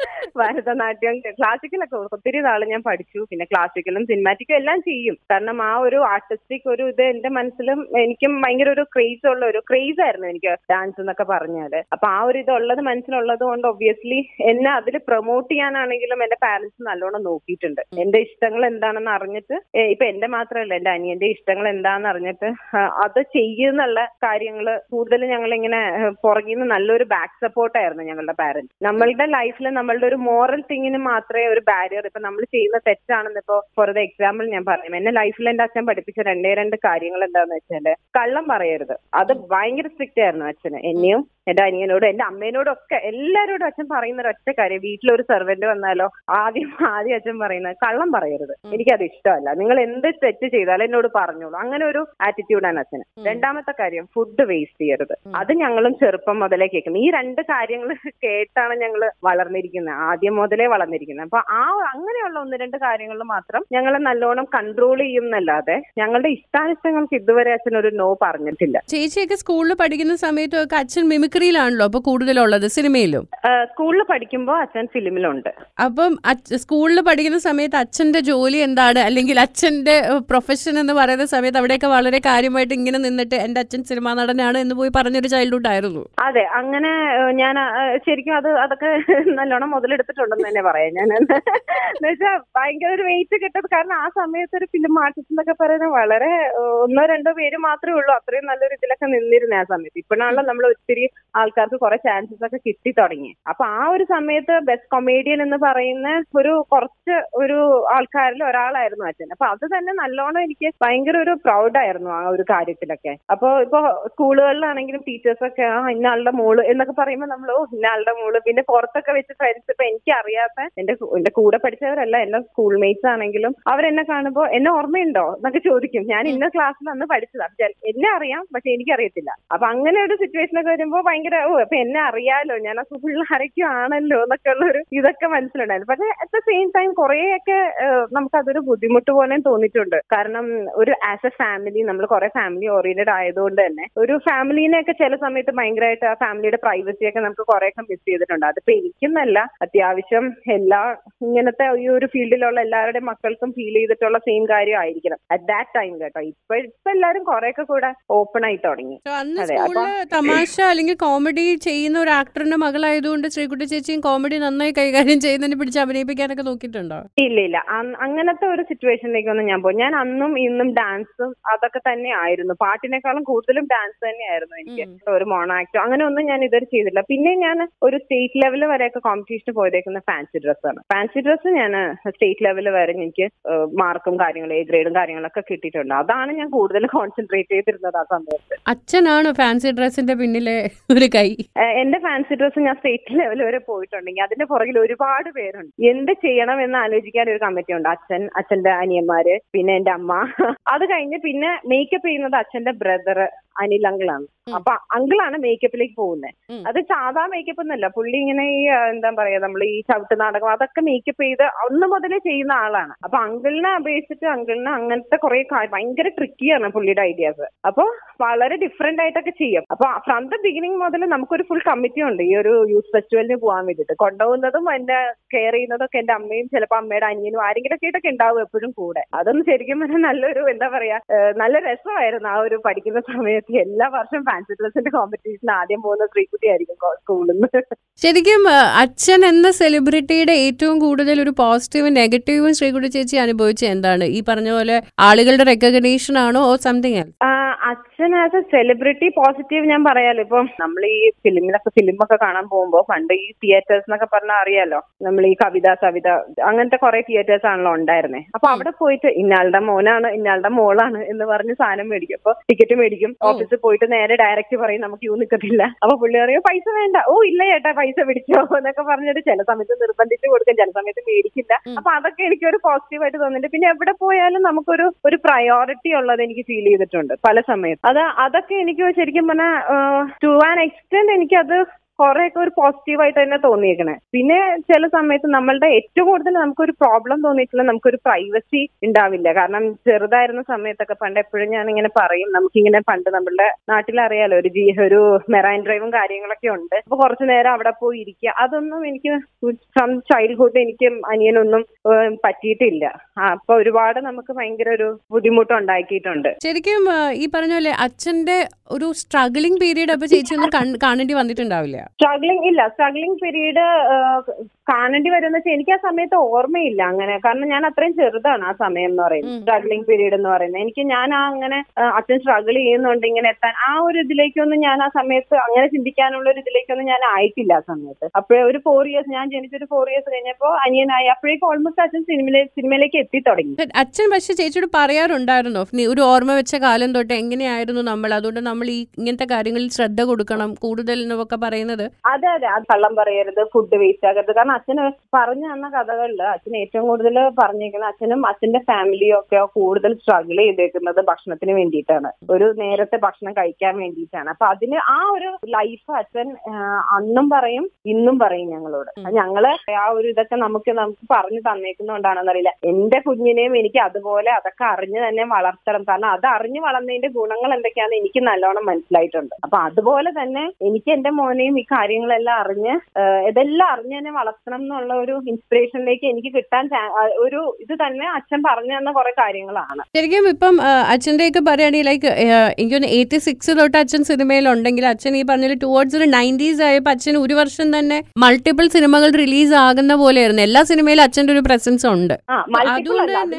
ഭരതനാട്യം ക്ലാസിക്കലൊക്കെ ഒത്തിരി നാള് ഞാൻ പഠിച്ചു പിന്നെ ക്ലാസിക്കലും സിനിമാറ്റിക്കും എല്ലാം ചെയ്യും കാരണം ആ ഒരു ആർട്ടിസ്റ്റിക് ഒരു ഇത് എന്റെ മനസ്സിലും എനിക്കും ഭയങ്കര ഒരു ക്രേസ് ഉള്ള ഒരു ക്രേസ് ആയിരുന്നു എനിക്ക് ഡാൻസ് എന്നൊക്കെ പറഞ്ഞാല് അപ്പൊ ആ ഒരു ഇതുള്ളത് മനസ്സിലുള്ളത് കൊണ്ട് ഒബ്വിയസ്ലി എന്നെ അതിൽ പ്രൊമോട്ട് ചെയ്യാനാണെങ്കിലും എന്റെ പാരന്റ്സ് നല്ലോണം നോക്കിയിട്ടുണ്ട് എന്റെ ഇഷ്ടങ്ങൾ എന്താണെന്ന് അറിഞ്ഞിട്ട് ഏ, ഇപ്പൊ എന്റെ മാത്രമല്ല എന്റെ അനിയന്റെ ഇഷ്ടങ്ങൾ എന്താണെന്ന് അറിഞ്ഞിട്ട് ആ, അത് ചെയ്യുന്നുള്ള കാര്യങ്ങൾ കൂടുതൽ ഞങ്ങൾ ഇങ്ങനെ പുറകിൽ നിന്ന് നല്ലൊരു ബാക്ക് സപ്പോർട്ടായിരുന്നു ഞങ്ങളുടെ പാരന്റ്സ് നമ്മളുടെ ലൈഫിൽ നമ്മളുടെ ഒരു മോറൽ തിങ്ങിന് മാത്രമേ ഒരു ബാരിയർ ഇപ്പൊ നമ്മൾ ചെയ്യുന്ന തെറ്റാണെന്ന് ഇപ്പൊ ഫോർ ദ എക്സാമ്പിൾ ഞാൻ പറയും എന്നെ ലൈഫിൽ എന്റെ അച്ഛൻ പഠിപ്പിച്ച രണ്ടേ രണ്ട് കാര്യങ്ങൾ എന്താന്ന് വെച്ചാല് കള്ളം പറയരുത് അത് ഭയങ്കര സ്ട്രിക്റ്റ് ആയിരുന്നു അച്ഛന് എന്നെയും എന്റെ അനിയനോടും എന്റെ അമ്മേനോടും ഒക്കെ എല്ലാരോടും അച്ഛൻ പറയുന്ന ഒരു ഒറ്റ കാര്യം വീട്ടിലൊരു സെർവന്റ് വന്നാലോ ആദ്യം ആദ്യം അച്ഛൻ പറയുന്നത് കള്ളം പറയരുത് എനിക്കത് ഇഷ്ടമല്ല നിങ്ങൾ എന്ത് തെറ്റ് ചെയ്താലും എന്നോട് പറഞ്ഞോളൂ അങ്ങനെ ഒരു ആറ്റിറ്റ്യൂഡാണ് അച്ഛന് രണ്ടാമത്തെ കാര്യം ഫുഡ് വേസ്റ്റ് ചെയ്യരുത് അത് ഞങ്ങളും ചെറുപ്പം മുതലേ കേൾക്കുന്നു ഈ രണ്ട് കാര്യങ്ങൾ കേട്ടാണ് ഞങ്ങൾ വളർന്നിരിക്കുന്നത് ആദ്യം മുതലേ വളർന്നിരിക്കുന്നത് അപ്പൊ ആ അങ്ങനെയുള്ള ഒന്ന് രണ്ട് കാര്യങ്ങളിൽ മാത്രം ഞങ്ങൾ നല്ലോണം കൺട്രോൾ ചെയ്യുന്നല്ലാതെ ഞങ്ങളുടെ ഇഷ്ടാനിഷ്ടങ്ങൾക്ക് ഇതുവരെ അച്ഛൻ ഒരു നോ പറഞ്ഞിട്ടില്ല ചേച്ചിയൊക്കെ സ്കൂളിൽ പഠിക്കുന്ന സമയത്തൊക്കെ അച്ഛൻ മിമിക്രിയിലാണല്ലോ അപ്പൊ കൂടുതലുള്ളത് സിനിമയിലും സ്കൂളിൽ പഠിക്കുമ്പോൾ അച്ഛൻ ഫിലിമിലുണ്ട് അപ്പം സ്കൂളിൽ പഠിക്കുന്ന സമയത്ത് അച്ഛന്റെ ജോലി എന്താണ് അല്ലെങ്കിൽ അച്ഛന്റെ പ്രൊഫഷൻ എന്ന് പറയുന്ന സമയത്ത് അവിടെയൊക്കെ വളരെ കാര്യമായിട്ട് ഇങ്ങനെ നിന്നിട്ട് എന്റെ അച്ഛൻ സിനിമാ നടനാണ് എന്ന് പോയി പറഞ്ഞൊരു ചൈൽഡ്ഹുഡ് ആയിരുന്നു അതെ അങ്ങനെ ഏഹ്, ഞാൻ ആ, ശരിക്കും അത് അതൊക്കെ നല്ലോണം മുതലെടുത്തിട്ടുണ്ടെന്ന് തന്നെ പറയാം ഞാൻ എന്നുവെച്ചാൽ ഭയങ്കര ഒരു വെയിറ്റ് കിട്ടത് കാരണം ആ സമയത്ത് ഒരു ഫിലിം ആർട്ടിസ്റ്റ് എന്നൊക്കെ പറയുന്നത് വളരെ ഏഹ്, ഒന്നോ രണ്ടോ പേര് മാത്രമേ ഉള്ളൂ അത്രയും നല്ലൊരു ഇതിലൊക്കെ നിന്നിരുന്നേ ആ സമയത്ത് ഇപ്പോഴാണല്ലോ നമ്മൾ ഒത്തിരി ആൾക്കാർക്ക് കുറെ ചാൻസസ് ഒക്കെ കിട്ടി തുടങ്ങി അപ്പൊ ആ ഒരു സമയത്ത് ബെസ്റ്റ് കൊമേഡിയൻ എന്ന് പറയുന്ന ഒരു കുറച്ച് ഒരു ആൾക്കാരിൽ ഒരാളായിരുന്നു അച്ഛൻ അപ്പൊ അത് തന്നെ നല്ലോണം എനിക്ക് ഭയങ്കര ഒരു പ്രൗഡായിരുന്നു ആ ഒരു കാര്യത്തിലൊക്കെ അപ്പൊ ഇപ്പൊ സ്കൂളുകളിലാണെങ്കിലും ടീച്ചേഴ്സ് ഒക്കെ ആ ഇന്ന ആളുടെ മോള് എന്നൊക്കെ പറയുമ്പോൾ നമ്മൾ ഓ ഇന്ന ആളുടെ മോള് പിന്നെ പുറത്തൊക്കെ വെച്ച് ഫ്രണ്ട്സ് ഇപ്പൊ എനിക്ക് അറിയാത്ത എന്റെ കൂ- എന്റെ കൂടെ പഠിച്ചവരല്ല എന്റെ സ്കൂൾ മേറ്റ്സ് ആണെങ്കിലും അവരെന്നെ കാണുമ്പോൾ എന്നെ ഓർമ്മയുണ്ടോ എന്നൊക്കെ ചോദിക്കും ഞാൻ ഇന്ന ക്ലാസ്സിൽ അന്ന് പഠിച്ചതാ ചെ- എന്നെ അറിയാം പക്ഷെ എനിക്കറിയത്തില്ല അപ്പൊ അങ്ങനെ ഒരു സിറ്റുവേഷൻ ഒക്കെ വരുമ്പോ ഭയങ്കര ഓ അപ്പൊ എന്നെ അറിയാലോ ഞാൻ ആ പിള്ളേരൊക്കെ ആണല്ലോ എന്നൊക്കെ ഉള്ള ഒരു ഇതൊക്കെ മനസ്സിലുണ്ടായിരുന്നു പക്ഷെ അറ്റ് ദ സെയിം ടൈം കുറേയൊക്കെ നമുക്ക് അതൊരു ബുദ്ധിമുട്ട് പോലെ തോന്നിയിട്ടുണ്ട് കാരണം ഒരു ആസ് എ ഫാമിലി നമ്മൾ കുറെ ഫാമിലി ഓറിയന്റഡ് ആയതുകൊണ്ട് തന്നെ ഒരു ഫാമിലിനെയൊക്കെ ചില സമയത്ത് ഭയങ്കരമായിട്ട് ആ ഫാമിലിയുടെ പ്രൈവസി ഒക്കെ നമുക്ക് കുറെയൊക്കെ മിസ് ചെയ്തിട്ടുണ്ട് അതിപ്പോ എനിക്കെന്നല്ല അത്യാവശ്യം എല്ലാ ഇങ്ങനത്തെ ഈ ഒരു ഫീൽഡിലുള്ള എല്ലാവരുടെയും മക്കൾക്കും ഫീൽ ചെയ്തിട്ടുള്ള സെയിം കാര്യം ആയിരിക്കണം അറ്റ് ദാറ്റ് ടൈം കേട്ടോ ഇപ്പൊ ഇപ്പൊ എല്ലാവരും കുറെയൊക്കെ കൂടെ ഓപ്പൺ ആയി തുടങ്ങി So, അന്ന് അതെ, അപ്പൊ- സ്കൂളില് തമാശ അല്ലെങ്കിൽ കോമഡി ചെയ്യുന്ന ഒരു ആക്ടറിന്റെ മകളായതുകൊണ്ട് ശ്രീകുട്ടി ചേച്ചിയും കോമഡി നന്നായി കൈകാര്യം ചെയ്യുന്നതിന് പിടിച്ച് അഭിനയിപ്പിക്കാനൊക്കെ നോക്കിയിട്ടുണ്ടോ ഇല്ല ഇല്ല അന്ന് അങ്ങനത്തെ ഒരു സിറ്റുവേഷനിലേക്കൊന്നും ഞാൻ പോകും ഞാൻ അന്നും ഇന്നും ഡാൻസും അതൊക്കെ തന്നെ ആയിരുന്നു പാട്ടിനേക്കാളും കൂടുതലും ഡാൻസ് തന്നെയായിരുന്നു എനിക്ക് ഒരു മോണോ ആക്ടോ അങ്ങനെ ഒന്നും ഞാൻ ഇതുവരെ ചെയ്തില്ല പിന്നെ ഞാൻ ഒരു സ്റ്റേറ്റ് ലെവൽ വരെയൊക്കെ കോമ്പറ്റീഷന് പോയതേക്കുന്ന ഫാൻസി ഡ്രസ്സാണ് ഫാൻസി ഡ്രസ്സ് ഞാൻ സ്റ്റേറ്റ് ലെവൽ വരെ എനിക്ക് മാർക്കും കാര്യങ്ങളും എ ഗ്രേഡും കാര്യങ്ങളൊക്കെ കിട്ടിയിട്ടുണ്ട് അതാണ് ഞാൻ കൂടുതൽ കോൺസെൻട്രേറ്റ് ചെയ്തിരുന്നത് ആ സമയത്ത് അച്ഛനാണ് ഫാൻസി ഡ്രസ്സിന്റെ പിന്നിലെ ഒരു കൈ ഏഹ് എന്റെ ഫാൻസി ഡ്രസ്സ് ഞാൻ സ്റ്റേറ്റ് ലെവൽ വരെ പോയിട്ടുണ്ടെങ്കിൽ അതിന്റെ പുറകിൽ ഒരുപാട് പേരുണ്ട് എന്ത് ചെയ്യണം എന്ന് ആലോചിക്കാൻ ഒരു കമ്മിറ്റി ഉണ്ട് അച്ഛൻ അച്ഛന്റെ അനിയന്മാര് പിന്നെ എന്റെ അമ്മ അത് കഴിഞ്ഞ് പിന്നെ മേക്കപ്പ് ചെയ്യുന്നത് അച്ഛന്റെ ബ്രദർ അനിൽ അങ്കിളാണ് അപ്പൊ അങ്കിളാണ് മേക്കപ്പിലേക്ക് പോകുന്നത് ഉം. അത് സാധാ മേക്കപ്പ് ഒന്നല്ല പുള്ളി ഇങ്ങനെ ഈ ആ, എന്താ പറയാ നമ്മൾ ഈ ചവിട്ട് നാടകം അതൊക്കെ മേക്കപ്പ് ചെയ്ത് ഒന്ന് മുതലേ ചെയ്യുന്ന ആളാണ് അപ്പൊ അങ്കിളിനെ അപേക്ഷിച്ചിട്ട് അങ്കിളിന് അങ്ങനത്തെ കുറെ ഭയങ്കര ട്രിക്കിയാണ് പുള്ളിയുടെ ഐഡിയാസ് അപ്പൊ വളരെ ഡിഫറെന്റ് ആയിട്ടൊക്കെ ചെയ്യും അപ്പൊ ഫ്രം ദ ബിഗിനിങ് മുതൽ നമുക്കൊരു ഫുൾ കമ്മിറ്റി ഉണ്ട് ഈ ഒരു യൂത്ത് ഫെസ്റ്റിവലിന് പോകാൻ വേണ്ടിയിട്ട് കൊണ്ടുപോകുന്നതും എന്നെ കെയർ ചെയ്യുന്നതും ഒക്കെ എന്റെ അമ്മയും ചിലപ്പോൾ അമ്മയുടെ അനിയനും ആരെങ്കിലും ഒക്കെ ആയിട്ടൊക്കെ ഉണ്ടാവും എപ്പോഴും കൂടെ അതൊന്നും ശരിക്കും പറഞ്ഞാൽ നല്ലൊരു എന്താ പറയാ ഏഹ് നല്ല രസമായിരുന്നു ആ ഒരു പഠിക്കുന്ന സമയത്ത് എല്ലാ വർഷവും ഫാൻസി ഡ്രസ്സിന്റെ കോമ്പറ്റീഷൻ ആദ്യം പോകുന്ന ശ്രീകുട്ടി ആയിരിക്കും സ്കൂളിൽ നിന്ന് ശരിക്കും ആ, അച്ഛൻ എന്ന സെലിബ്രിറ്റിയുടെ ഏറ്റവും കൂടുതൽ ഒരു പോസിറ്റീവും നെഗറ്റീവും ശ്രീകുട്ടി ചേച്ചി അനുഭവിച്ച എന്താണ് ഈ പറഞ്ഞ പോലെ ആളുകളുടെ റെക്കഗ്നേഷൻ ആണോ ഓ സംതിങ് എൽസ് ആ, അച്ഛൻ ആസ് എ സെലിബ്രിറ്റി പോസിറ്റീവ് ഞാൻ പറയാലോ ഇപ്പം നമ്മൾ ഈ ഫിലിമിലൊക്കെ ഫിലിമൊക്കെ കാണാൻ പോകുമ്പോൾ പണ്ട് ഈ തിയേറ്റേഴ്സ് എന്നൊക്കെ പറഞ്ഞാൽ അറിയാലോ നമ്മൾ ഈ കവിത സവിത അങ്ങനത്തെ കുറെ തിയേറ്റേഴ്സ് ആണല്ലോ ഉണ്ടായിരുന്നേ അപ്പൊ അവിടെ പോയിട്ട് ഇന്നാളുടെ മോനാണ് ഇന്നാളുടെ മോളാണ് എന്ന് പറഞ്ഞ് സാധനം മേടിക്കും അപ്പൊ ടിക്കറ്റ് മേടിക്കും ഓഫീസിൽ പോയിട്ട് നേരെ ഡയറക്റ്റ് പറയും നമുക്ക് യൂ നിൽക്കത്തില്ല അപ്പൊ പുള്ളി പറയും പൈസ വേണ്ട ഓ ഇല്ല ചേട്ടാ പൈസ പിടിച്ചോ എന്നൊക്കെ പറഞ്ഞിട്ട് ചില സമയത്ത് നിർബന്ധിച്ച് കൊടുക്കും ചില സമയത്ത് മേടിക്കില്ല അപ്പൊ അതൊക്കെ എനിക്കൊരു പോസിറ്റീവ് ആയിട്ട് തോന്നിയിട്ട് പിന്നെ എവിടെ പോയാലും നമുക്കൊരു ഒരു പ്രയോറിറ്റി ഉള്ളത് എനിക്ക് ഫീൽ ചെയ്തിട്ടുണ്ട് പല സമയത്ത് അത് അതൊക്കെ എനിക്ക് ശരിക്കും പറഞ്ഞാൽ ടു ആൻ എക്സ്റ്റെന്റ് എനിക്കത് കുറെയൊക്കെ ഒരു പോസിറ്റീവായിട്ട് തന്നെ തോന്നിയേക്കണേ പിന്നെ ചില സമയത്ത് നമ്മളുടെ ഏറ്റവും കൂടുതൽ നമുക്കൊരു പ്രോബ്ലം തോന്നിയിട്ടുള്ള നമുക്കൊരു പ്രൈവസി ഉണ്ടാവില്ല കാരണം ചെറുതായിരുന്ന സമയത്തൊക്കെ പണ്ട് എപ്പോഴും ഞാൻ ഇങ്ങനെ പറയും നമുക്കിങ്ങനെ പണ്ട് നമ്മളുടെ നാട്ടിലറിയാലോ ഒരു ജി ഒരു മെറൈൻ ഡ്രൈവും കാര്യങ്ങളൊക്കെ ഉണ്ട് അപ്പൊ കുറച്ചു നേരം അവിടെ പോയി ഇരിക്കുക അതൊന്നും എനിക്ക് ഫ്രം ചൈൽഡ്ഹുഡ് എനിക്ക് അനിയനൊന്നും ഏഹ്, പറ്റിയിട്ടില്ല ആ, അപ്പൊ ഒരുപാട് നമുക്ക് ഭയങ്കര ഒരു ബുദ്ധിമുട്ട് ഉണ്ടാക്കിയിട്ടുണ്ട് ശരിക്കും ആ, ഈ പറഞ്ഞ പോലെ അച്ഛന്റെ ഒരു സ്ട്രഗ്ലിംഗ് പീരീഡ് അപ്പൊ ചേച്ചി ഒന്നും കൺ- കാണേണ്ടി വന്നിട്ടുണ്ടാവില്ല സ്ട്രഗ്ലിംഗ് ഇല്ല സ്ട്രഗ്ലിംഗ് പീരീഡ് കാണേണ്ടി വരുന്ന വെച്ചാൽ എനിക്ക് ആ സമയത്ത് ഓർമ്മയില്ല അങ്ങനെ കാരണം ഞാൻ അത്രയും ചെറുതാണ് ആ സമയം എന്ന് പറയുന്നത് ഉം. സ്ട്രഗ്ലിംഗ് പീരീഡ് എന്ന് പറയുന്നത് എനിക്ക് ഞാൻ ആ അങ്ങനെ ആ, അച്ഛൻ സ്ട്രഗിൾ ചെയ്യുന്നുണ്ട് ഇങ്ങനെ എത്താൻ ആ ഒരു ഇതിലേക്കൊന്നും ഞാൻ ആ സമയത്ത് അങ്ങനെ ചിന്തിക്കാനുള്ള ഒരു ഇതിലേക്കൊന്നും ഞാൻ ആയിട്ടില്ല ആ സമയത്ത് അപ്പോഴേ ഒരു ഫോർ ഇയേഴ്സ് ഞാൻ ജനിച്ചൊരു ഫോർ ഇയേഴ്സ് കഴിഞ്ഞപ്പോൾ അനിയനായി അപ്പോഴേക്കും ഓൾമോസ്റ്റ് അച്ഛൻ സിനിമയിലെ സിനിമയിലേക്ക് എത്തി തുടങ്ങി അച്ഛൻ പക്ഷെ ചേച്ചിയോട് പറയാറുണ്ടായിരുന്നോ നീ ഒരു ഓർമ്മ വെച്ച കാലം തൊട്ട് എങ്ങനെയായിരുന്നു നമ്മൾ അതുകൊണ്ട് നമ്മൾ ഈ ഇങ്ങനത്തെ കാര്യങ്ങളിൽ ശ്രദ്ധ കൊടുക്കണം കൂടുതൽ എന്നൊക്കെ പറയുന്നത് അതെ അതെ അത് കള്ളം പറയരുത് ഫുഡ് വേസ്റ്റ് ആകരുത് കാരണം അച്ഛന് പറഞ്ഞു തന്ന കഥകളിൽ അച്ഛൻ ഏറ്റവും കൂടുതൽ പറഞ്ഞേക്കുന്നത് അച്ഛനും അച്ഛന്റെ ഫാമിലിയും ഒക്കെ കൂടുതൽ സ്ട്രഗിൾ ചെയ്തേക്കുന്നത് ഭക്ഷണത്തിന് വേണ്ടിയിട്ടാണ് ഒരു നേരത്തെ ഭക്ഷണം കഴിക്കാൻ വേണ്ടിയിട്ടാണ് അപ്പൊ അതിന് ആ ഒരു ലൈഫ് അച്ഛൻ ആ, അന്നും പറയും ഇന്നും പറയും ഞങ്ങളോട് ഉം. ഞങ്ങള് ആ ഒരു ഇതൊക്കെ നമുക്ക് നമുക്ക് പറഞ്ഞു തന്നേക്കുന്നോണ്ടാണെന്നറിയില്ല എന്റെ കുഞ്ഞിനെയും എനിക്ക് അതുപോലെ അതൊക്കെ അറിഞ്ഞ് തന്നെ വളർത്തണം കാരണം അത് അറിഞ്ഞ് വളർന്നതിന്റെ ഗുണങ്ങൾ എന്തൊക്കെയാണെന്ന് എനിക്ക് നല്ലോണം മനസ്സിലായിട്ടുണ്ട് അപ്പൊ അതുപോലെ തന്നെ എനിക്ക് എന്റെ മോനെയും ഈ കാര്യങ്ങളെല്ലാം അറിഞ്ഞ് ഏഹ് ഇതെല്ലാം അറിഞ്ഞ് തന്നെ വളർത്തണം എന്നുള്ള ഒരു ഇൻസ്പിറേഷനിലേക്ക് എനിക്ക് കിട്ടാൻ ചാ- ആ ഒരു ഇത് തന്നെ അച്ഛൻ പറഞ്ഞു തന്ന കുറെ കാര്യങ്ങളാണ് ശരിക്കും ഇപ്പം ആ, അച്ഛൻ്റെയൊക്കെ പറയുകയാണെങ്കിൽ ലൈക്ക് എനിക്കൊന്ന് എയ്റ്റി സിക്സ് തൊട്ട് അച്ഛൻ സിനിമയിലുണ്ടെങ്കിൽ അച്ഛൻ ഈ പറഞ്ഞ ടുവേർഡ്സ് ഒരു നയൻറ്റീസ് ആയപ്പോൾ അച്ഛൻ ഒരു വർഷം തന്നെ മൾട്ടിപ്പിൾ സിനിമകൾ റിലീസ് ആകുന്ന പോലെയായിരുന്നു എല്ലാ സിനിമയിലും അച്ഛൻ്റെ ഒരു പ്രസൻസ് ഉണ്ട് ആ മൾട്ടിപ്പിൾ അതുകൊണ്ട് അല്ല തന്നെ-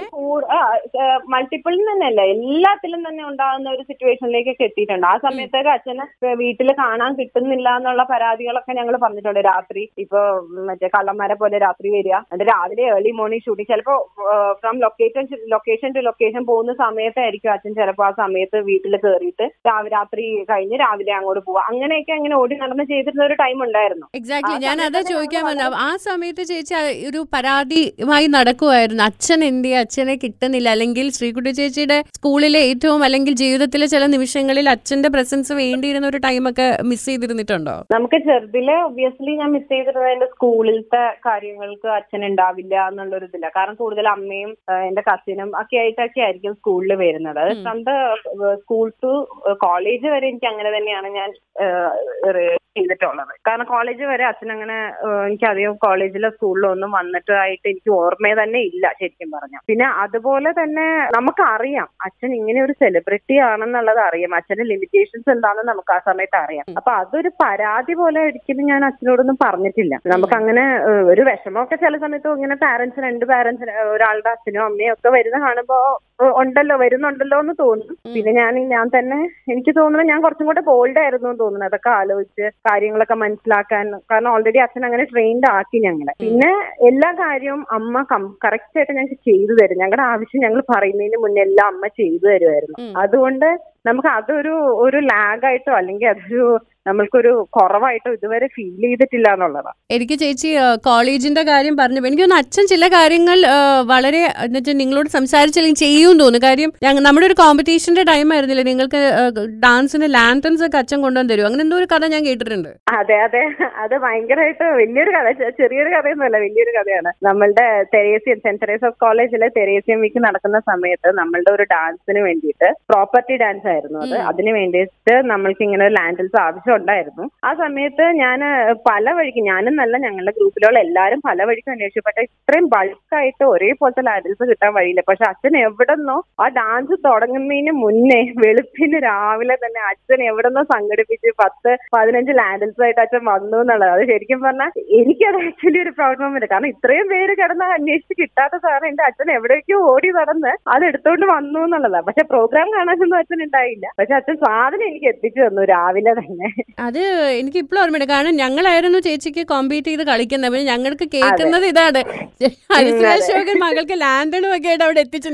മൾട്ടിപ്പിൾ തന്നെയല്ല എല്ലാത്തിലും തന്നെ ഉണ്ടാകുന്ന ഒരു സിറ്റുവേഷനിലേക്കൊക്കെ എത്തിയിട്ടുണ്ട് ആ സമയത്തൊക്കെ അച്ഛന് വീട്ടിൽ കാണാൻ കിട്ടുന്നില്ല എന്നുള്ള പരാതികളൊക്കെ ഞങ്ങൾ പറഞ്ഞിട്ടുണ്ട് രാത്രി ഇപ്പൊ മറ്റേ കള്ളന്മാരെ പോലെ രാത്രി വരിക എന്നിട്ട് രാവിലെ ഏർലി മോർണിംഗ് ഷൂട്ടിംഗ് ചിലപ്പോ from location location to location പോകുന്ന സമയത്തായിരിക്കും അച്ഛൻ ചിലപ്പോ ആ സമയത്ത് വീട്ടിൽ കയറിയിട്ട് രാവിലെ രാത്രി കഴിഞ്ഞ് രാവിലെ അങ്ങോട്ട് പോവുക അങ്ങനെയൊക്കെ അങ്ങനെ ഓടി നടന്ന് ചെയ്തിരുന്ന ഒരു ടൈം ഉണ്ടായിരുന്നു എക്സാക്ട്ലി ആ ഞാൻ അതാ സമയത്ത് ചോദിക്കാൻ ഞങ്ങൾ വന്നത് ആ സമയത്ത് ചേച്ചി ആ ഒരു പരാതിയുമായി നടക്കുമായിരുന്നു അച്ഛൻ എന്ത് ചെയ്യും? അച്ഛനെ കിട്ടുന്നില്ല അല്ലെങ്കിൽ ശ്രീകുട്ടി ചേച്ചിയുടെ സ്കൂളിലെ ഏറ്റവും അല്ലെങ്കിൽ ജീവിതത്തിലെ ചില നിമിഷങ്ങളിൽ അച്ഛന്റെ പ്രസൻസ് വേണ്ടിയിരുന്ന ഒരു ടൈമൊക്കെ മിസ് ചെയ്തിരുന്നിട്ടുണ്ടോ നമുക്ക് ചെറുതിലെ ഒബ്വിയസ്ലി ഞാൻ മിസ് ചെയ്തിരുന്നത് എന്റെ സ്കൂളിലത്തെ കാര്യങ്ങൾക്ക് അച്ഛൻ ഉണ്ടാവില്ല എന്നുള്ളൊരു ഇതില്ല കാരണം കൂടുതൽ അമ്മയും ആ, എന്റെ കസിനും ഒക്കെ ആയിട്ടൊക്കെ ആയിരിക്കും സ്കൂളിൽ വരുന്നത് അത് ഉം. From the school to college വരെ എനിക്ക് അങ്ങനെ തന്നെയാണ് ഞാൻ ആ, re- ചെയ്തിട്ടുള്ളത് കാരണം കോളേജ് വരെ അച്ഛൻ അങ്ങനെ ആ, എനിക്ക് അധികം കോളേജിലോ സ്കൂളിലോ ഒന്നും വന്നിട്ടായിട്ട് എനിക്ക് ഓർമ്മ തന്നെ ഇല്ല ശരിക്കും പറഞ്ഞ പിന്നെ അതുപോലെ തന്നെ നമുക്കറിയാം അച്ഛൻ ഇങ്ങനെ ഒരു സെലിബ്രിറ്റി ആണെന്നുള്ളത് അറിയാം അച്ഛന്റെ ലിമിറ്റേഷൻസ് എന്താണെന്ന് നമുക്ക് ആ സമയത്ത് അറിയാം അപ്പൊ അതൊരു പരാതി പോലെ ഒരിക്കലും ഞാൻ അച്ഛനോടൊന്നും പറഞ്ഞിട്ടില്ല നമുക്ക് അങ്ങനെ ഏഹ്, ഒരു വിഷമമൊക്കെ ചില സമയത്ത് ഇങ്ങനെ പാരന്റ്സ് രണ്ട് പാരന്റ്സ് ഒരാളുടെ അച്ഛനും അമ്മയും ഒക്കെ വരുന്ന കാണുമ്പോ ഏഹ്, ഉണ്ടല്ലോ വരുന്നുണ്ടല്ലോ എന്ന് തോന്നും പിന്നെ ഞാൻ ഞാൻ തന്നെ എനിക്ക് തോന്നുന്നത് ഞാൻ കുറച്ചും കൂടെ ബോൾഡ് ആയിരുന്നു എന്ന് തോന്നുന്നു അതൊക്കെ ആലോചിച്ച് കാര്യങ്ങളൊക്കെ മനസ്സിലാക്കാൻ കാരണം ഓൾറെഡി അച്ഛൻ അങ്ങനെ ട്രെയിൻഡ് ആക്കി ഞങ്ങളെ പിന്നെ എല്ലാ കാര്യവും അമ്മ കറക്റ്റ് ആയിട്ട് ഞങ്ങൾക്ക് ചെയ്തു തരും ഞങ്ങളുടെ ആവശ്യം ഞങ്ങൾ പറയുന്നതിന് മുന്നേ എല്ലാം അമ്മ ചെയ്തു തരുമായിരുന്നു ഉം. അതുകൊണ്ട് നമുക്ക് അതൊരു ഒരു ലാഗായിട്ടോ അല്ലെങ്കിൽ അതൊരു നമ്മൾക്കൊരു കുറവായിട്ടോ ഇതുവരെ ഫീൽ ചെയ്തിട്ടില്ല എന്നുള്ളതാണ് എനിക്ക് ചേച്ചി ആ, കോളേജിന്റെ കാര്യം പറഞ്ഞു എനിക്ക് തോന്നുന്നു അച്ഛൻ ചില കാര്യങ്ങൾ ആ, വളരെ എന്നുവെച്ചാൽ നിങ്ങളോട് സംസാരിച്ചില്ലെങ്കിൽ ചെയ്യും തോന്നുന്നു കാര്യം ഞങ്ങ നമ്മുടെ ഒരു കോമ്പറ്റീഷന്റെ ടൈം ആയിരുന്നില്ലേ നിങ്ങൾക്ക് ഡാൻസിന് ലാൻറ്റൻസ് ഒക്കെ അച്ഛൻ കൊണ്ടുവന്ന് തരും അങ്ങനെ എന്തോ ഒരു കഥ ഞാൻ കേട്ടിട്ടുണ്ട് അതെ അതെ അത് ഭയങ്കരമായിട്ട് വലിയൊരു കഥ ചെ- ചെറിയൊരു കഥയൊന്നുമല്ല വലിയൊരു കഥയാണ് നമ്മളുടെ തെരേസ്യം സെന്റ് തെരേസ് ഓഫ് കോളേജിലെ തെരേസ്യം വീക്ക് നടക്കുന്ന സമയത്ത് നമ്മളുടെ ഒരു ഡാൻസിന് വേണ്ടിയിട്ട് പ്രോപ്പർട്ടി ഡാൻസ് ആയിരുന്നു അത് ഉം. അതിന് വേണ്ടിയിട്ട് നമ്മൾക്ക് ഇങ്ങനെ ഒരു ലാൻഡിൽസ് ആവശ്യം ഉണ്ടായിരുന്നു ആ സമയത്ത് ഞാൻ പല വഴിക്ക് ഞാനും നല്ല ഞങ്ങളുടെ ഗ്രൂപ്പിലുള്ള എല്ലാവരും പല വഴിക്കും അന്വേഷിച്ചു പക്ഷേ ഇത്രയും ബൾക്കായിട്ട് ഒരേപോലത്തെ ലാൻഡിൽസ് കിട്ടാൻ വഴിയില്ല പക്ഷെ അച്ഛൻ എവിടെന്നോ ആ ഡാൻസ് തുടങ്ങുന്നതിന് മുന്നേ വെളുപ്പിന് രാവിലെ തന്നെ അച്ഛൻ എവിടെന്നോ സംഘടിപ്പിച്ച് പത്ത് പതിനഞ്ച് ലാൻഡിൽസ് ആയിട്ട് അച്ഛൻ വന്നു എന്നുള്ളത് അത് ശരിക്കും പറഞ്ഞാൽ എനിക്കത് ആക്ച്വലി ഒരു പ്രൗഡ് മൊമെന്റ് കാരണം ഇത്രയും പേര് കിടന്ന് അന്വേഷിച്ച് കിട്ടാത്ത സാധനം എന്റെ അച്ഛൻ എവിടേക്കോ ഓടി നടന്ന് അത് എടുത്തോണ്ട് വന്നു എന്നുള്ളതാണ് പക്ഷെ പ്രോഗ്രാം കാണാനൊന്നും അച്ഛൻ ഉണ്ടായില്ല പക്ഷെ അച്ഛൻ സാധനം എനിക്ക് എത്തിച്ചു തന്നു രാവിലെ തന്നെ അത് എനിക്ക് ഇപ്പോഴും ഓർമ്മയുണ്ട് കാരണം ഞങ്ങളായിരുന്നു ചേച്ചിക്ക് കോമ്പീറ്റ് ചെയ്ത് കളിക്കുന്നത് അപ്പോൾ ഞങ്ങൾക്ക് കേൾക്കുന്നത് ഇതാണ് അനുശ്രീ അശോകൻ മകൾക്ക് ലാൻഡണും ഒക്കെ ആയിട്ട് അവിടെ എത്തിച്ചു നിങ്ങൾ ഇവിടെ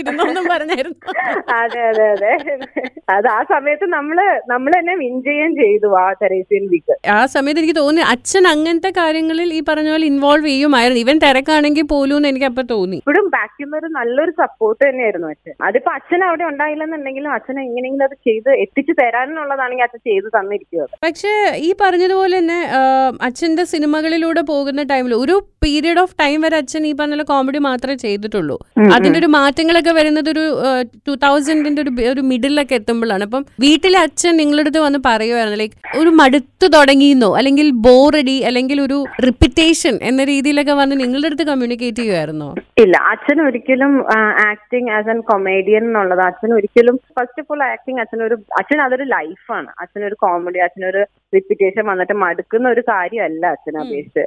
ഇരുന്നോന്നും പറഞ്ഞായിരുന്നു അതെ അതെ അതെ അത് ആ സമയത്ത് നമ്മള് നമ്മൾ തന്നെ വിൻ ചെയ്യുകയും ചെയ്തു ആ തെരേസ്യൻ വീക്ക് ആ സമയത്ത് എനിക്ക് തോന്നി അച്ഛൻ അങ്ങനത്തെ കാര്യങ്ങളിൽ ഈ പറഞ്ഞ പോലെ ഇൻവോൾവ് ചെയ്യുമായിരുന്നു ഇവൻ തിരക്കാണെങ്കിൽ പോലും എന്ന് എനിക്ക് അപ്പൊ തോന്നി ഇപ്പോഴും ബാക്ക് ഒരു നല്ലൊരു സപ്പോർട്ട് തന്നെയായിരുന്നു അച്ഛൻ അതിപ്പോ അച്ഛൻ അവിടെ ഉണ്ടായില്ലെന്നുണ്ടെങ്കിലും അച്ഛൻ എങ്ങനെയെങ്കിലും അത് ചെയ്ത് എത്തിച്ചു തരാനുള്ളതാണെങ്കിൽ അച്ഛൻ ചെയ്ത് തന്നിരിക്കും അത് പക്ഷേ ഈ പറഞ്ഞതുപോലെ തന്നെ ആ, അച്ഛന്റെ സിനിമകളിലൂടെ പോകുന്ന ടൈമിൽ ഒരു പീരീഡ് ഓഫ് ടൈം വരെ അച്ഛൻ ഈ പറഞ്ഞ കോമഡി മാത്രമേ ചെയ്തിട്ടുള്ളൂ അതിന്റെ ഒരു മാറ്റങ്ങളൊക്കെ വരുന്നത് ഒരു ടൂ തൗസൻഡിന്റെ ഒരു ബി- ഒരു മിഡിലൊക്കെ എത്തുമ്പോഴാണ് അപ്പം വീട്ടിലെ അച്ഛൻ നിങ്ങളുടെ അടുത്ത് വന്ന് പറയുമായിരുന്നു ലൈക്ക് ഒരു മടുത്തു തുടങ്ങിയെന്നോ അല്ലെങ്കിൽ ബോറടി അല്ലെങ്കിൽ ഒരു റിപ്പിറ്റേഷൻ എന്ന രീതിയിലൊക്കെ വന്ന് നിങ്ങളുടെ അടുത്ത് കമ്മ്യൂണിക്കേറ്റ് ചെയ്യുമായിരുന്നോ ഇല്ല അച്ഛൻ ഒരിക്കലും ആക്ടിങ് ആസ് എൻ കൊമേഡിയൻ എന്നുള്ളത് അച്ഛൻ ഒരിക്കലും ഫസ്റ്റ് ഓഫ് ഓൾ ആക്ടിങ് അച്ഛനൊരു അച്ഛൻ അതൊരു ലൈഫാണ് അച്ഛനൊരു കോമഡി അച്ഛനൊരു റിപ്പിറ്റേഷൻ വന്നിട്ട് മടുക്കുന്ന ഒരു കാര്യമല്ല അച്ഛനെ അപേക്ഷിച്ച്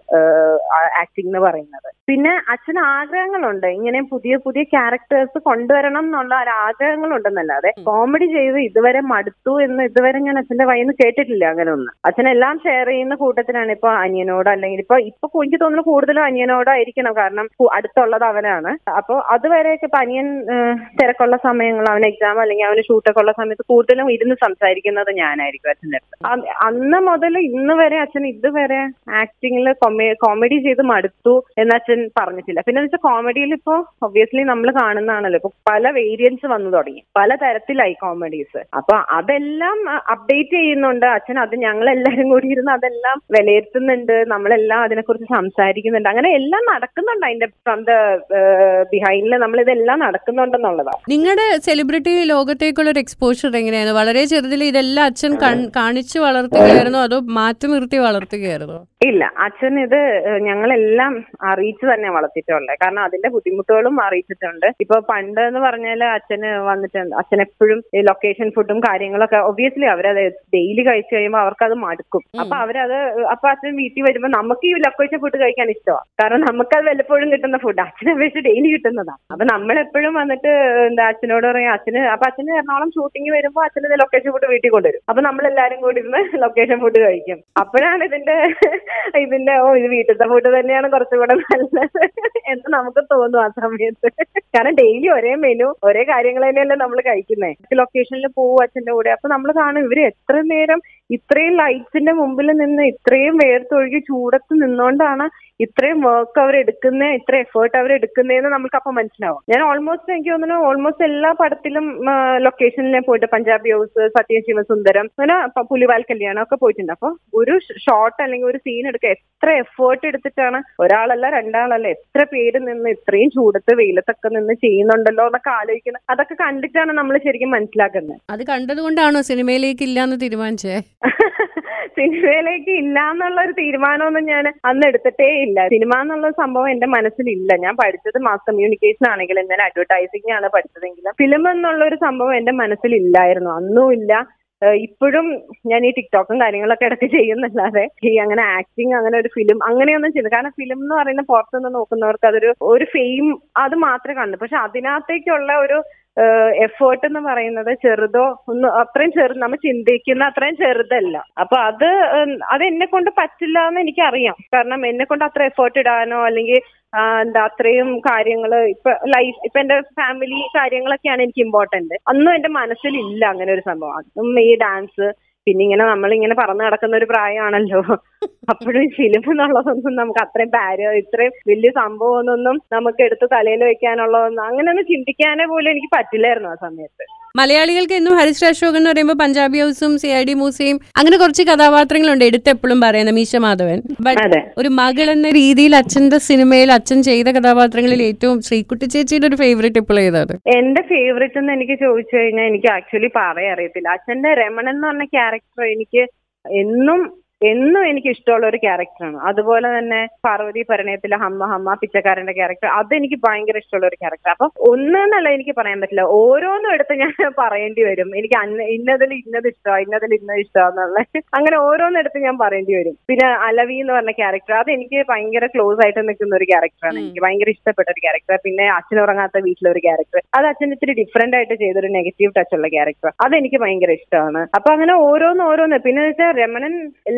ആക്ടിങ് എന്ന് പറയുന്നത് പിന്നെ അച്ഛന് ആഗ്രഹങ്ങളുണ്ട് ഇങ്ങനെ പുതിയ പുതിയ ക്യാരക്ടേഴ്സ് കൊണ്ടുവരണം എന്നുള്ള ഒരു ആഗ്രഹങ്ങളുണ്ടെന്നല്ലാതെ കോമഡി ചെയ്ത് ഇതുവരെ മടുത്തു എന്ന് ഇതുവരെ ഞാൻ അച്ഛന്റെ വയന്ന് കേട്ടിട്ടില്ല അങ്ങനെ ഒന്ന് അച്ഛൻ എല്ലാം ഷെയർ ചെയ്യുന്ന കൂട്ടത്തിലാണ് ഇപ്പൊ അനിയനോട് അല്ലെങ്കിൽ ഇപ്പൊ ഇപ്പൊ എനിക്ക് തോന്നുന്നു കൂടുതലും അനിയനോടായിരിക്കണം കാരണം കു- അടുത്തുള്ളത് അവനാണ് അപ്പൊ അതുവരെയൊക്കെ ഇപ്പൊ അനിയൻ ഏഹ്, തിരക്കുള്ള സമയങ്ങൾ അവൻ എക്സാം അല്ലെങ്കിൽ അവന് ഷൂട്ടൊക്കെ ഉള്ള സമയത്ത് കൂടുതലും ഇരുന്ന് സംസാരിക്കുന്നത് ഞാനായിരിക്കും അച്ഛൻ്റെ അടുത്ത് അ- അന്ന് മുതൽ ഇന്ന് വരെ അച്ഛൻ ഇതുവരെ ആക്ടിങ്ങിൽ കോമഡി ചെയ്ത് മടുത്തു എന്ന് അച്ഛൻ പറഞ്ഞിട്ടില്ല പിന്നെ വെച്ചാൽ കോമഡിയിൽ ഇപ്പോ ഒബ്വിയസ്ലി നമ്മൾ കാണുന്നതാണല്ലോ ഇപ്പൊ പല വേരിയൻസ് വന്നു തുടങ്ങി പല തരത്തിലായി കോമഡീസ് അപ്പൊ അതെല്ലാം അപ്ഡേറ്റ് ചെയ്യുന്നുണ്ട് അച്ഛൻ അത് ഞങ്ങൾ എല്ലാവരും കൂടി ഇരുന്ന് അതെല്ലാം വിലയിരുത്തുന്നുണ്ട് നമ്മളെല്ലാം അതിനെക്കുറിച്ച് സംസാരിക്കുന്നുണ്ട് അങ്ങനെ എല്ലാം നടക്കുന്നുണ്ട് അതിന്റെ ഫ്രം ദ ബിഹൈൻഡിൽ നമ്മൾ ഇതെല്ലാം നടക്കുന്നുണ്ടെന്നുള്ളതാണ് നിങ്ങളുടെ സെലിബ്രിറ്റി ലോകത്തേക്കുള്ള ഒരു എക്സ്പോഷർ എങ്ങനെയായിരുന്നു വളരെ ചെറുതിൽ ഇതെല്ലാം അച്ഛൻ കൺ- കാണിച്ചു വളർത്തുകയായിരുന്നോ അതോ മാറ്റി നിർത്തി വളർത്തുകയായിരുന്നോ ഇല്ല അച്ഛൻ ഇത് ഏഹ്, ഞങ്ങളെല്ലാം അറിയിച്ചു തന്നെ വളർത്തിയിട്ടുള്ളത് കാരണം അതിന്റെ ബുദ്ധിമുട്ടുകളും അറിയിച്ചിട്ടുണ്ട് ഇപ്പൊ പണ്ട് എന്ന് പറഞ്ഞാൽ അച്ഛന് വന്നിട്ടുണ്ട് അച്ഛൻ എപ്പോഴും ലൊക്കേഷൻ ഫുഡും കാര്യങ്ങളൊക്കെ ഒബ്വിയസ്ലി അവരത് ഡെയിലി കഴിച്ചു കഴിയുമ്പോൾ അവർക്കത് മടുക്കും അപ്പൊ അവരത് അപ്പൊ അച്ഛൻ വീട്ടിൽ വരുമ്പോൾ നമുക്ക് ഈ ലൊക്കേഷൻ ഫുഡ് കഴിക്കാൻ ഇഷ്ടമാണ് കാരണം നമുക്കത് വല്ലപ്പോഴും കിട്ടുന്ന ഫുഡ് അച്ഛനെ അപേക്ഷിച്ച് ഡെയിലി കിട്ടുന്നതാണ് അപ്പൊ നമ്മളെപ്പോഴും വന്നിട്ട് എന്താ അച്ഛനോട് പറയും അച്ഛന് അപ്പൊ അച്ഛന് എറണാകുളം ഷൂട്ടിംഗ് വരുമ്പോൾ അച്ഛന് ലൊക്കേഷൻ ഫുഡ് വീട്ടിൽ കൊണ്ടുവരും അപ്പൊ നമ്മളെല്ലാരും കൂടി ഇരുന്ന് ലൊക്കേഷൻ ഫുഡ് കഴിക്കും അപ്പോഴാണ് ഇതിന്റെ ഇതിന്റെ ഓ ഇത് വീട്ടിലത്തെ ഫുഡ് തന്നെയാണ് കുറച്ചുകൂടെ നല്ലത് എന്ന് നമുക്ക് തോന്നും ആ സമയത്ത് കാരണം ഡെയിലി ഒരേ മെനു ഒരേ കാര്യങ്ങൾ തന്നെയല്ലേ നമ്മൾ കഴിക്കുന്നത് ലൊക്കേഷനിൽ പോവും അച്ഛന്റെ കൂടെ അപ്പൊ നമ്മൾ കാണും ഇവര് എത്ര നേരം ഇത്രയും ലൈറ്റ്സിന്റെ മുമ്പിൽ നിന്ന് ഇത്രയും വേർത്തൊഴുകി ചൂടത്ത് നിന്നുകൊണ്ടാണ് ഇത്രയും വർക്ക് അവർ എടുക്കുന്ന ഇത്ര എഫേർട്ട് അവർ എടുക്കുന്നതെന്ന് നമുക്ക് അപ്പൊ മനസ്സിലാവും ഞാൻ ഓൾമോസ്റ്റ് എനിക്ക് തോന്നുന്നു ഓൾമോസ്റ്റ് എല്ലാ പടത്തിലും ലൊക്കേഷനിൽ പോയിട്ട് പഞ്ചാബി ഹൗസ് സത്യം ശിവസുന്ദരം അങ്ങനെ പ- പുലിവാൽ കല്യാണം ഒക്കെ പോയിട്ടുണ്ട് അപ്പൊ ഒരു ഷോട്ട് അല്ലെങ്കിൽ ഒരു സീൻ എടുക്കുക എത്ര എഫേർട്ട് എടുത്തിട്ടാണ് ഒരാളല്ല രണ്ടാളല്ല എത്ര പേര് നിന്ന് ഇത്രയും ചൂടത്ത് വെയിലത്തൊക്കെ നിന്ന് ചെയ്യുന്നുണ്ടല്ലോ എന്നൊക്കെ ആലോചിക്കുന്നത് അതൊക്കെ കണ്ടിട്ടാണ് നമ്മൾ ശരിക്കും മനസ്സിലാക്കുന്നത് അത് കണ്ടതുകൊണ്ടാണോ സിനിമയിലേക്ക് ഇല്ലാന്ന് തീരുമാനിച്ചേ സിനിമയിലേക്ക് ഇല്ല എന്നുള്ള ഒരു തീരുമാനമൊന്നും ഞാൻ അന്ന് എടുത്തിട്ടേ ഇല്ല സിനിമ എന്നുള്ള സംഭവം എന്റെ മനസ്സിലില്ല ഞാൻ പഠിച്ചത് മാസ് കമ്മ്യൂണിക്കേഷൻ ആണെങ്കിലും ഞാൻ അഡ്വർടൈസിംഗ് ആണ് പഠിച്ചതെങ്കിലും ഫിലിം എന്നുള്ള ഒരു സംഭവം എന്റെ മനസ്സിലില്ലായിരുന്നു അന്നും ഇല്ല ഏഹ് ഇപ്പോഴും ഞാൻ ഈ ടിക്ടോക്കും കാര്യങ്ങളൊക്കെ ഇടയ്ക്ക് ചെയ്യുന്നല്ലാതെ ഈ അങ്ങനെ ആക്ടിങ് അങ്ങനെ ഒരു ഫിലിം അങ്ങനെയൊന്നും ചെയ്യുന്നു കാരണം ഫിലിം എന്ന് പറയുന്ന പുറത്തുനിന്ന് നോക്കുന്നവർക്ക് അതൊരു ഒരു ഫെയിം അത് മാത്രമേ കാണുന്നു പക്ഷെ അതിനകത്തേക്കുള്ള ഒരു എഫേർട്ട് എന്ന് പറയുന്നത് ചെറുതോ ഒന്ന് അത്രയും ചെറു നമ്മൾ ചിന്തിക്കുന്ന അത്രയും ചെറുതല്ല അപ്പൊ അത് ഉം, അത് എന്നെ കൊണ്ട് പറ്റില്ല എന്ന് എനിക്കറിയാം കാരണം എന്നെ കൊണ്ട് അത്ര എഫേർട്ട് ഇടാനോ അല്ലെങ്കിൽ ആ, എന്താ അത്രയും കാര്യങ്ങൾ ഇപ്പൊ ലൈഫ് ഇപ്പൊ എന്റെ ഫാമിലി കാര്യങ്ങളൊക്കെയാണ് എനിക്ക് ഇമ്പോർട്ടന്റ് അന്നും എന്റെ മനസ്സിലില്ല അങ്ങനെ ഒരു സംഭവം അതും ഈ ഡാൻസ് പിന്നെ ഇങ്ങനെ നമ്മളിങ്ങനെ പറന്ന് നടക്കുന്ന ഒരു പ്രായമാണല്ലോ അപ്പോഴും ഫിലിം എന്നുള്ളതൊന്നും നമുക്ക് അത്രയും പാരോ ഇത്രയും വലിയ സംഭവമൊന്നും നമുക്ക് എടുത്ത് തലയിൽ വെക്കാനുള്ളതൊന്നും അങ്ങനെയൊന്നും ചിന്തിക്കാനേ പോലും എനിക്ക് പറ്റില്ലായിരുന്നു ആ സമയത്ത് മലയാളികൾക്ക് എന്നും ഹരിശ്രീ അശോകൻ എന്ന് പറയുമ്പോൾ പഞ്ചാബി ഹൗസും സി ഐ ഡി മൂസയും അങ്ങനെ കുറച്ച് കഥാപാത്രങ്ങളുണ്ട് എടുത്തെപ്പോഴും പറയുന്ന മീശ മാധവൻ ബട്ട് അതെ ഒരു മകൾ എന്ന രീതിയിൽ അച്ഛന്റെ സിനിമയിൽ അച്ഛൻ ചെയ്ത കഥാപാത്രങ്ങളിൽ ഏറ്റവും ശ്രീകുട്ടി ചേച്ചിയുടെ ഒരു ഫേവറേറ്റ് ഇപ്പോൾ ഏതാണ് എന്റെ ഫേവറേറ്റ് എന്ന് എനിക്ക് ചോദിച്ചു കഴിഞ്ഞാൽ എനിക്ക് ആക്ച്വലി പറയാൻ അറിയത്തില്ല അച്ഛന്റെ രമണൻ എന്ന് പറഞ്ഞ ക്യാരക്ടർ എനിക്ക് എന്നും എന്നും എനിക്ക് ഇഷ്ടമുള്ള ഒരു ക്യാരക്ടറാണ് അതുപോലെ തന്നെ പാർവതി പരിണയത്തിലെ ഹമ്മ ഹമ്മ പിച്ചക്കാരന്റെ ക്യാരക്ടർ അതെനിക്ക് ഭയങ്കര ഇഷ്ടമുള്ള ഒരു ക്യാരക്ടർ അപ്പൊ ഒന്നെന്നല്ല എനിക്ക് പറയാൻ പറ്റില്ല ഓരോന്നും എടുത്ത് ഞാൻ പറയേണ്ടി വരും എനിക്ക് അന്ന ഇന്നതിൽ ഇന്നത് ഇഷ്ടമാണ് ഇന്നതിൽ ഇന്നത് ഇഷ്ടമാന്നുള്ള അങ്ങനെ ഓരോന്നും എടുത്ത് ഞാൻ പറയേണ്ടി വരും പിന്നെ അലവി എന്ന് പറഞ്ഞ ക്യാരക്ടർ അത് എനിക്ക് ഭയങ്കര ക്ലോസ് ആയിട്ട് നിൽക്കുന്ന ഒരു ക്യാരക്ടറാണ് ഉം. എനിക്ക് ഭയങ്കര ഇഷ്ടപ്പെട്ട ഒരു ക്യാരക്ടർ പിന്നെ അച്ഛനുറങ്ങാത്ത വീട്ടിലെ ഒരു ക്യാരക്ടർ അത് അച്ഛൻ ഇത്തിരി ഡിഫറെന്റ് ആയിട്ട് ചെയ്തൊരു നെഗറ്റീവ് ടച്ച് ഉള്ള ക്യാരക്ടർ അതെനിക്ക് ഭയങ്കര ഇഷ്ടമാണ് അപ്പൊ അങ്ങനെ ഓരോന്ന് ഓരോന്ന് പിന്നെ വെച്ചാൽ രമണൻ എല്ലാ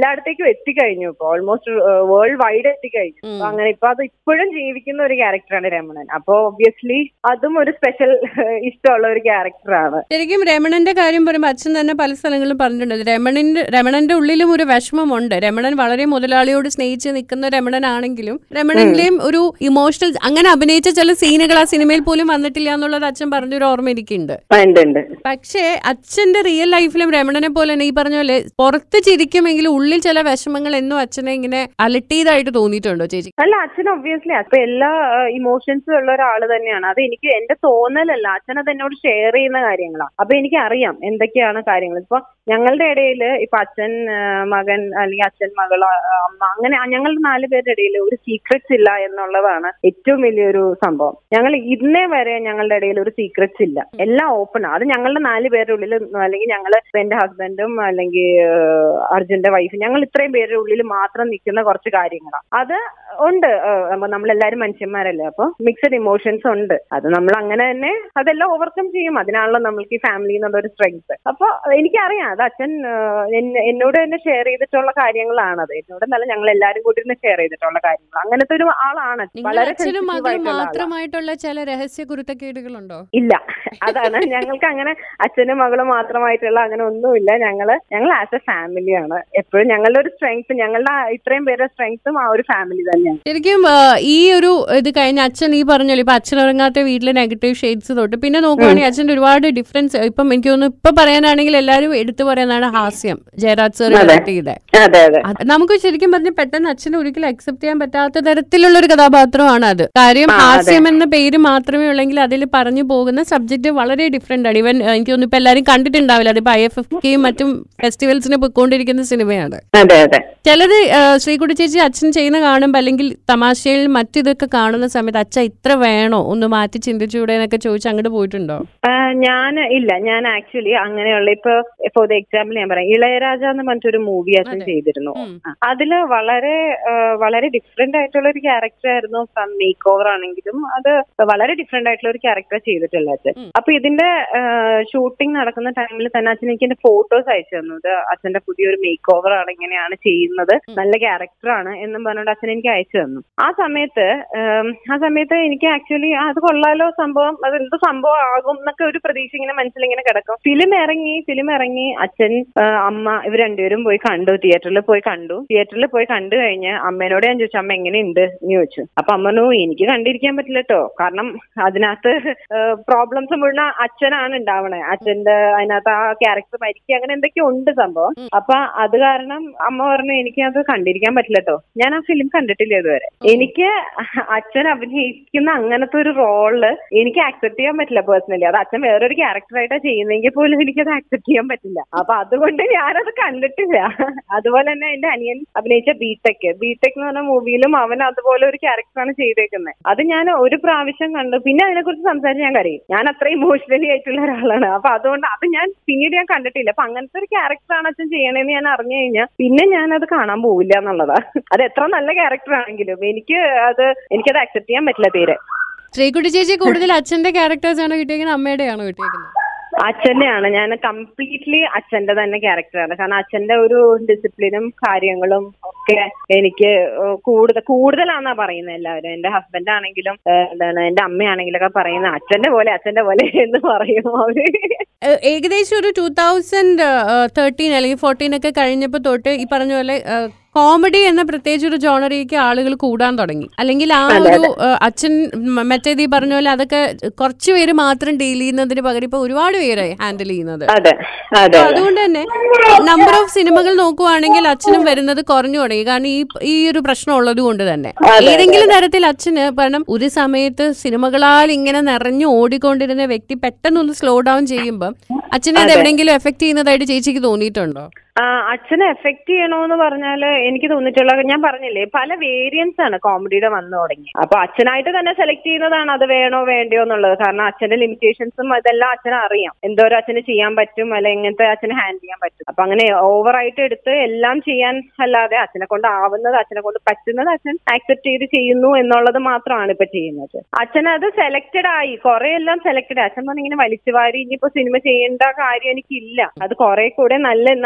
എല്ലായിടത്തേക്കും എത്തിക്കഴിഞ്ഞു ഇപ്പൊ ഓൾമോസ്റ്റ് വേൾഡ് വൈഡ് എത്തിക്കഴിഞ്ഞു അപ്പൊ അങ്ങനെ ഇപ്പൊ അത് ഇപ്പോഴും ജീവിക്കുന്ന ഒരു ക്യാരക്ടറാണ് രമണൻ അപ്പൊ ഒബ്വിയസ്ലി അതും ഒരു സ്പെഷ്യൽ ഇഷ്ടമുള്ള ഒരു ക്യാരക്ടറാണ് ശരിക്കും രമണന്റെ കാര്യം പറയുമ്പോൾ അച്ഛൻ തന്നെ പല സ്ഥലങ്ങളിലും പറഞ്ഞിട്ടുണ്ട് രമണന്റെ രമണന്റെ ഉള്ളിലും ഒരു വിഷമമുണ്ട് രമണൻ വളരെ മുതലാളിയോട് സ്നേഹിച്ച് നിൽക്കുന്ന രമണനാണെങ്കിലും രമണന്റെയും ഒരു ഇമോഷണൽ അങ്ങനെ അഭിനയിച്ച ചില സീനുകൾ ആ സിനിമയിൽ പോലും വന്നിട്ടില്ല എന്നുള്ളത് അച്ഛൻ പറഞ്ഞൊരു ഓർമ്മ എനിക്കുണ്ട് ഉണ്ട് ഉണ്ട് പക്ഷേ അച്ഛന്റെ റിയൽ ലൈഫിലും രമണനെ പോലെ തന്നെ ഈ പറഞ്ഞ പോലെ പുറത്ത് ചിരിക്കുമെങ്കിലും ഉള്ളിൽ ചില വിഷമങ്ങൾ എന്നും അച്ഛനെ ഇങ്ങനെ അലട്ടിയതായിട്ട് തോന്നിയിട്ടുണ്ടോ ചേച്ചി അല്ല അച്ഛൻ ഒബ്വിയസ്ലി അപ്പൊ എല്ലാ ഇമോഷൻസും ഉള്ള ഒരാൾ തന്നെയാണ് അത് എനിക്ക് എന്റെ തോന്നലല്ല അച്ഛൻ അത് എന്നോട് ഷെയർ ചെയ്യുന്ന കാര്യങ്ങളാണ് അപ്പൊ എനിക്ക് അറിയാം എന്തൊക്കെയാണ് കാര്യങ്ങൾ ഇപ്പൊ ഞങ്ങളുടെ ഇടയിൽ ഇപ്പൊ അച്ഛൻ ആ, മകൻ അല്ലെങ്കിൽ അച്ഛൻ മകൾ ആ, അമ്മ അങ്ങനെ ഞങ്ങളുടെ നാല് പേരുടെ ഇടയിൽ ഒരു സീക്രറ്റ്സ് ഇല്ല എന്നുള്ളതാണ് ഏറ്റവും വലിയൊരു സംഭവം ഞങ്ങൾ ഇന്നേ വരെ ഞങ്ങളുടെ ഇടയിൽ ഒരു സീക്രറ്റ്സ് ഇല്ല എല്ലാം ഓപ്പൺ അത് ഞങ്ങളുടെ നാല് പേരുടെ ഉള്ളിൽ അല്ലെങ്കിൽ ഞങ്ങൾ എന്റെ ഹസ്ബൻഡും അല്ലെങ്കിൽ ഏഹ്, അർജുന്റെ വൈഫും ഞങ്ങൾ ഇത്രയും പേരുടെ ഉള്ളിൽ മാത്രം നിൽക്കുന്ന കുറച്ച് കാര്യങ്ങളാണ് അത് ഉണ്ട് ഏഹ്, അപ്പൊ നമ്മളെല്ലാരും മനുഷ്യന്മാരല്ലേ അപ്പൊ മിക്സഡ് ഇമോഷൻസ് ഉണ്ട് അത് നമ്മൾ അങ്ങനെ തന്നെ അതെല്ലാം ഓവർകം ചെയ്യും അതിനാണല്ലോ നമ്മൾക്ക് ഈ ഫാമിലി എന്നുള്ള ഒരു സ്ട്രെങ്ത് അപ്പൊ എനിക്കറിയാം അത് അച്ഛൻ ഏഹ്, എന്നെ- എന്നോട് തന്നെ ഷെയർ ചെയ്തിട്ടുള്ള കാര്യങ്ങളാണത് എന്നോട് നല്ല ഞങ്ങൾ എല്ലാരും കൂടി ഇരുന്ന് ഷെയർ ചെയ്തിട്ടുള്ള കാര്യങ്ങൾ അങ്ങനത്തെ ഒരു ആളാണ് നിങ്ങൾ വളരെ അച്ഛനും sensitive മകളും ആയിട്ടുള്ള ആളാണ്. മാത്രമായിട്ടുള്ള ചില രഹസ്യ കുരുത്തക്കേടുകളുണ്ടോ ഇല്ല അതാണ് ഞങ്ങൾക്ക് അങ്ങനെ അച്ഛനും മകളും മാത്രമായിട്ടുള്ള അങ്ങനെ ഒന്നുമില്ല ഞങ്ങള് ഞങ്ങൾ ആസ് എ ഫാമിലിയാണ് എപ്പോഴും ഞങ്ങളുടെ ഒരു സ്ട്രെങ്ത് ഞങ്ങളുടെ ആ ഇത്രയും പേരുടെ സ്ട്രെങ്ത്തും ആ ഒരു ഫാമിലി തന്നെയാണ് ശരിക്കും ആ, ഈ ഒരു ഇത് കഴിഞ്ഞ അച്ഛൻ ഈ പറഞ്ഞല്ലോ ഇപ്പൊ അച്ഛൻ ഇറങ്ങാത്ത വീട്ടിലെ നെഗറ്റീവ് ഷെയ്ഡ്സ് തൊട്ട് പിന്നെ നോക്കുവാണെങ്കിൽ അച്ഛൻ്റെ ഒരുപാട് ഡിഫറൻസ് ഇപ്പം എനിക്ക് തോന്നുന്നു ഇപ്പൊ പറയാനാണെങ്കിൽ എല്ലാവരും എടുത്തു പറയുന്നതാണ് ഹാസ്യം ജയരാജ് സാർ അതെ. ഡയറക്ട് ചെയ്തേ അതെ അതെ അത് നമുക്ക് ശരിക്കും പറഞ്ഞ പെട്ടെന്ന് അച്ഛനെ ഒരിക്കലും അക്സെപ്റ്റ് ചെയ്യാൻ പറ്റാത്ത തരത്തിലുള്ള ഒരു കഥാപാത്രമാണ് അത് കാര്യം ആ, അതെ. ഹാസ്യം എന്ന പേര് മാത്രമേ ഉള്ളെങ്കിൽ അതിൽ പറഞ്ഞു പോകുന്ന സബ്ജക്ട് വളരെ ഡിഫറെന്റ് ആണ് ഇവൻ എനിക്ക് തോന്നുന്നു ഇപ്പൊ എല്ലാവരും കണ്ടിട്ടുണ്ടാവില്ല അതിപ്പോ ഐ എഫ് എഫ് കെയും മറ്റും ഫെസ്റ്റിവൽസിന് പോയിക്കൊണ്ടിരിക്കുന്ന സിനിമയാണ് അതെ അതെ ചിലത് ശ്രീകുട്ടി ചേച്ചി അച്ഛൻ ചെയ്യുന്ന കാണുമ്പോൾ അല്ലെങ്കിൽ തമാശയിൽ മറ്റിതൊക്കെ കാണുന്ന സമയത്ത് അച്ഛ ഇത്ര വേണോ ഒന്ന് മാറ്റി ചിന്തിച്ചൂടെ എന്നൊക്കെ ചോദിച്ച് അങ്ങോട്ട് പോയിട്ടുണ്ടോ ഞാൻ ഇല്ല ഞാൻ ആക്ച്വലി അങ്ങനെയുള്ള ഇപ്പൊ ഫോർ ദ എക്സാമ്പിൾ ഞാൻ പറയാം ഇളയരാജ എന്ന് പറഞ്ഞിട്ടൊരു മൂവി അച്ഛൻ അതെ. ചെയ്തിരുന്നു ഉം. ആ, അതില് വളരെ ആ, വളരെ ഡിഫറെന്റ് ആയിട്ടുള്ള ഒരു ക്യാരക്ടർ ആയിരുന്നു ഫ്രം മേക്ക് ഓവർ ആണെങ്കിലും അത് വളരെ ഡിഫറെന്റ് ആയിട്ടുള്ള ഒരു ക്യാരക്ടർ ചെയ്തിട്ടുള്ള അച്ഛൻ ഉം. അപ്പൊ ഇതിന്റെ ഷൂട്ടിംഗ് നടക്കുന്ന ടൈമിൽ തന്നെ അച്ഛൻ എനിക്ക് എന്റെ ഫോട്ടോസ് അയച്ചു തന്നു ഇത് അച്ഛന്റെ പുതിയൊരു മേക്ക് ഓവർ ആണ് ഇങ്ങനെയാണ് ചെയ്യുന്നത് നല്ല ക്യാരക്ടർ ആണ് എന്നും പറഞ്ഞുകൊണ്ട് അച്ഛൻ എനിക്ക് അയച്ചു തന്നു ആ സമയത്ത് ഉം, ആ സമയത്ത് എനിക്ക് ആക്ച്വലി അത് കൊള്ളാലോ സംഭവം അത് എന്ത് സംഭവം ആകും എന്നൊക്കെ ഒരു പ്രതീക്ഷ ഇങ്ങനെ മനസ്സിലിങ്ങനെ കിടക്കും ഫിലിം ഇറങ്ങി ഫിലിം ഇറങ്ങി അച്ഛൻ ആ, അമ്മ ഇവർ രണ്ടുപേരും പോയി കണ്ടു തിയേറ്ററിൽ പോയി കണ്ടു തിയേറ്ററിൽ പോയി കണ്ടു കഴിഞ്ഞ് അമ്മേനോട് ഞാൻ ചോദിച്ചു അമ്മ എങ്ങനെയുണ്ട് എന്ന് ചോദിച്ചു അപ്പൊ അമ്മ പറഞ്ഞു എനിക്ക് കണ്ടിരിക്കാൻ പറ്റില്ല കേട്ടോ കാരണം അതിനകത്ത് പ്രോബ്ലംസ് മുഴുവൻ അച്ഛനാണ് ഉണ്ടാവണേ അച്ഛന്റെ അതിനകത്ത് ആ ക്യാരക്ടർ മരിക്കുക അങ്ങനെ എന്തൊക്കെയോ ഉണ്ട് സംഭവം ഉം. അപ്പൊ അത് കാരണം അമ്മ പറഞ്ഞു എനിക്ക് അത് കണ്ടിരിക്കാൻ പറ്റില്ല കേട്ടോ ഞാൻ ആ ഫിലിം കണ്ടിട്ടില്ല ഇതുവരെ എനിക്ക് അച്ഛൻ അഭിനയിക്കുന്ന അങ്ങനത്തെ ഒരു റോള് എനിക്ക് ആക്സെപ്റ്റ് ചെയ്യാൻ പറ്റില്ല പേഴ്സണലി അത് അച്ഛൻ വേറൊരു ക്യാരക്ടറായിട്ടാണ് ചെയ്യുന്നെങ്കിൽ പോലും എനിക്കത് ആക്സെപ്റ്റ് ചെയ്യാൻ പറ്റില്ല അപ്പൊ അതുകൊണ്ട് ഞാനത് കണ്ടിട്ടില്ല അതുപോലെ തന്നെ എന്റെ അനിയൻ അഭിനയിച്ച ബിടെക് ബിടെക് എന്ന് പറഞ്ഞ മൂവിയിലും അവൻ അതുപോലെ ഒരു ക്യാരക്ടറാണ് ചെയ്തേക്കുന്നത് അത് ഞാൻ ഒരു പ്രാവശ്യം കണ്ടു പിന്നെ അതിനെക്കുറിച്ച് സംസാരിച്ച് ഞാൻ കരയും ഞാൻ അത്ര ഇമോഷണലി ആയിട്ടുള്ള ഒരാളാണ് അപ്പൊ അതുകൊണ്ട് അത് ഞാൻ പിന്നീട് ഞാൻ കണ്ടിട്ടില്ല അപ്പൊ അങ്ങനത്തെ ഒരു ക്യാരക്ടറാണ് അച്ഛൻ ചെയ്യണേന്ന് ഞാൻ അറിഞ്ഞു കഴിഞ്ഞാൽ പിന്നെ ഞാൻ അത് കാണാൻ പോവില്ല എന്നുള്ളതാ അത് എത്ര നല്ല ക്യാരക്ടർ ആണെങ്കിലും എനിക്ക് അത് എനിക്കത് അക്സെപ്റ്റ് ചെയ്യാൻ പറ്റില്ല തീരെ ശ്രീകുട്ടി ചേച്ചി കൂടുതൽ അച്ഛന്റെ ക്യാരക്ടേഴ്സ് ആണോ കിട്ടിയേക്കുന്നത് അമ്മയുടെയാണോ കിട്ടിയേക്കുന്നത് അച്ഛന്റെയാണ് ഞാൻ കംപ്ലീറ്റ്ലി അച്ഛന്റെ തന്നെ ക്യാരക്ടറാണ് കാരണം അച്ഛന്റെ ഒരു ഡിസിപ്ലിനും കാര്യങ്ങളും ഒക്കെ എനിക്ക് കൂടുതൽ കൂടുതലാന്നാ പറയുന്നത് എല്ലാവരും എന്റെ ഹസ്ബൻഡ് ആണെങ്കിലും ഏഹ്, എന്താണ് എന്റെ അമ്മയാണെങ്കിലും ഒക്കെ പറയുന്നത് അച്ഛന്റെ പോലെ അച്ഛന്റെ പോലെ എന്ന് പറയും അവര് ഏഹ് ഏകദേശം ഒരു ടൂ തൗസൻഡ് തേർട്ടീൻ അല്ലെങ്കിൽ ഫോർട്ടീൻ ഒക്കെ കഴിഞ്ഞപ്പോൾ തൊട്ട് ഈ പറഞ്ഞ പോലെ കോമഡി എന്ന പ്രത്യേകിച്ച് ഒരു ജോണറിലേക്ക് ആളുകൾ കൂടാൻ തുടങ്ങി അല്ലെങ്കിൽ ആ അതെ, ഒരു ഏഹ്, അച്ഛൻ മ- മറ്റേത് ഈ പറഞ്ഞ പോലെ അതൊക്കെ കുറച്ച് പേര് മാത്രം ഡീൽ ചെയ്യുന്നതിന് പകരം ഇപ്പൊ ഒരുപാട് പേരായി ഹാൻഡിൽ ചെയ്യുന്നത് അതെ അതെ അപ്പൊ അതുകൊണ്ട് തന്നെ നമ്പർ ഓഫ് സിനിമകൾ നോക്കുവാണെങ്കിൽ അച്ഛനും വരുന്നത് കുറഞ്ഞു തുടങ്ങി കാരണം ഈ ഈ ഒരു പ്രശ്നം ഉള്ളത് കൊണ്ട് തന്നെ അതെ, ഏതെങ്കിലും തരത്തിൽ അച്ഛന് കാരണം ഒരു സമയത്ത് സിനിമകളാൽ ഇങ്ങനെ നിറഞ്ഞു ഓടിക്കൊണ്ടിരുന്ന വ്യക്തി പെട്ടെന്നൊന്ന് സ്ലോ ഡൗൺ ചെയ്യുമ്പോൾ അച്ഛനെ അത് അതെ. എവിടെയെങ്കിലും എഫക്ട് ചെയ്യുന്നതായിട്ട് ചേച്ചിക്ക് തോന്നിയിട്ടുണ്ടോ ആ, അച്ഛനെ എഫക്ട് ചെയ്യണോന്ന് പറഞ്ഞാല് എനിക്ക് തോന്നിയിട്ടുള്ള ഞാൻ പറഞ്ഞില്ലേ പല വേരിയൻസ് ആണ് കോമഡിയുടെ വന്നു തുടങ്ങി അപ്പൊ അച്ഛനായിട്ട് തന്നെ സെലക്ട് ചെയ്യുന്നതാണ് അത് വേണോ വേണ്ടയോ എന്നുള്ളത് കാരണം അച്ഛന്റെ ലിമിറ്റേഷൻസും അതെല്ലാം അച്ഛന് അറിയാം എന്തോരം അച്ഛന് ചെയ്യാൻ പറ്റും അല്ലെ എങ്ങനത്തെ അച്ഛന് ഹാൻഡിൽ ചെയ്യാൻ പറ്റും അപ്പൊ അങ്ങനെ ഓവറായിട്ട് എടുത്ത് എല്ലാം ചെയ്യാൻ അല്ലാതെ അച്ഛനെ കൊണ്ട് ആവുന്നത് അച്ഛനെ കൊണ്ട് പറ്റുന്നത് അച്ഛൻ ആക്സെപ്റ്റ് ചെയ്ത് ചെയ്യുന്നു എന്നുള്ളത് മാത്രമാണ് ഇപ്പൊ ചെയ്യുന്നത് അച്ഛൻ അത് സെലക്റ്റഡ് ആയി കുറെ എല്ലാം സെലക്റ്റഡ് അച്ഛൻ പറഞ്ഞ ഇങ്ങനെ വലിച്ചു വാരി ഇനിയിപ്പോ സിനിമ ചെയ്യേണ്ട കാര്യം എനിക്കില്ല അത് കുറെ കൂടെ നല്ല നല്ല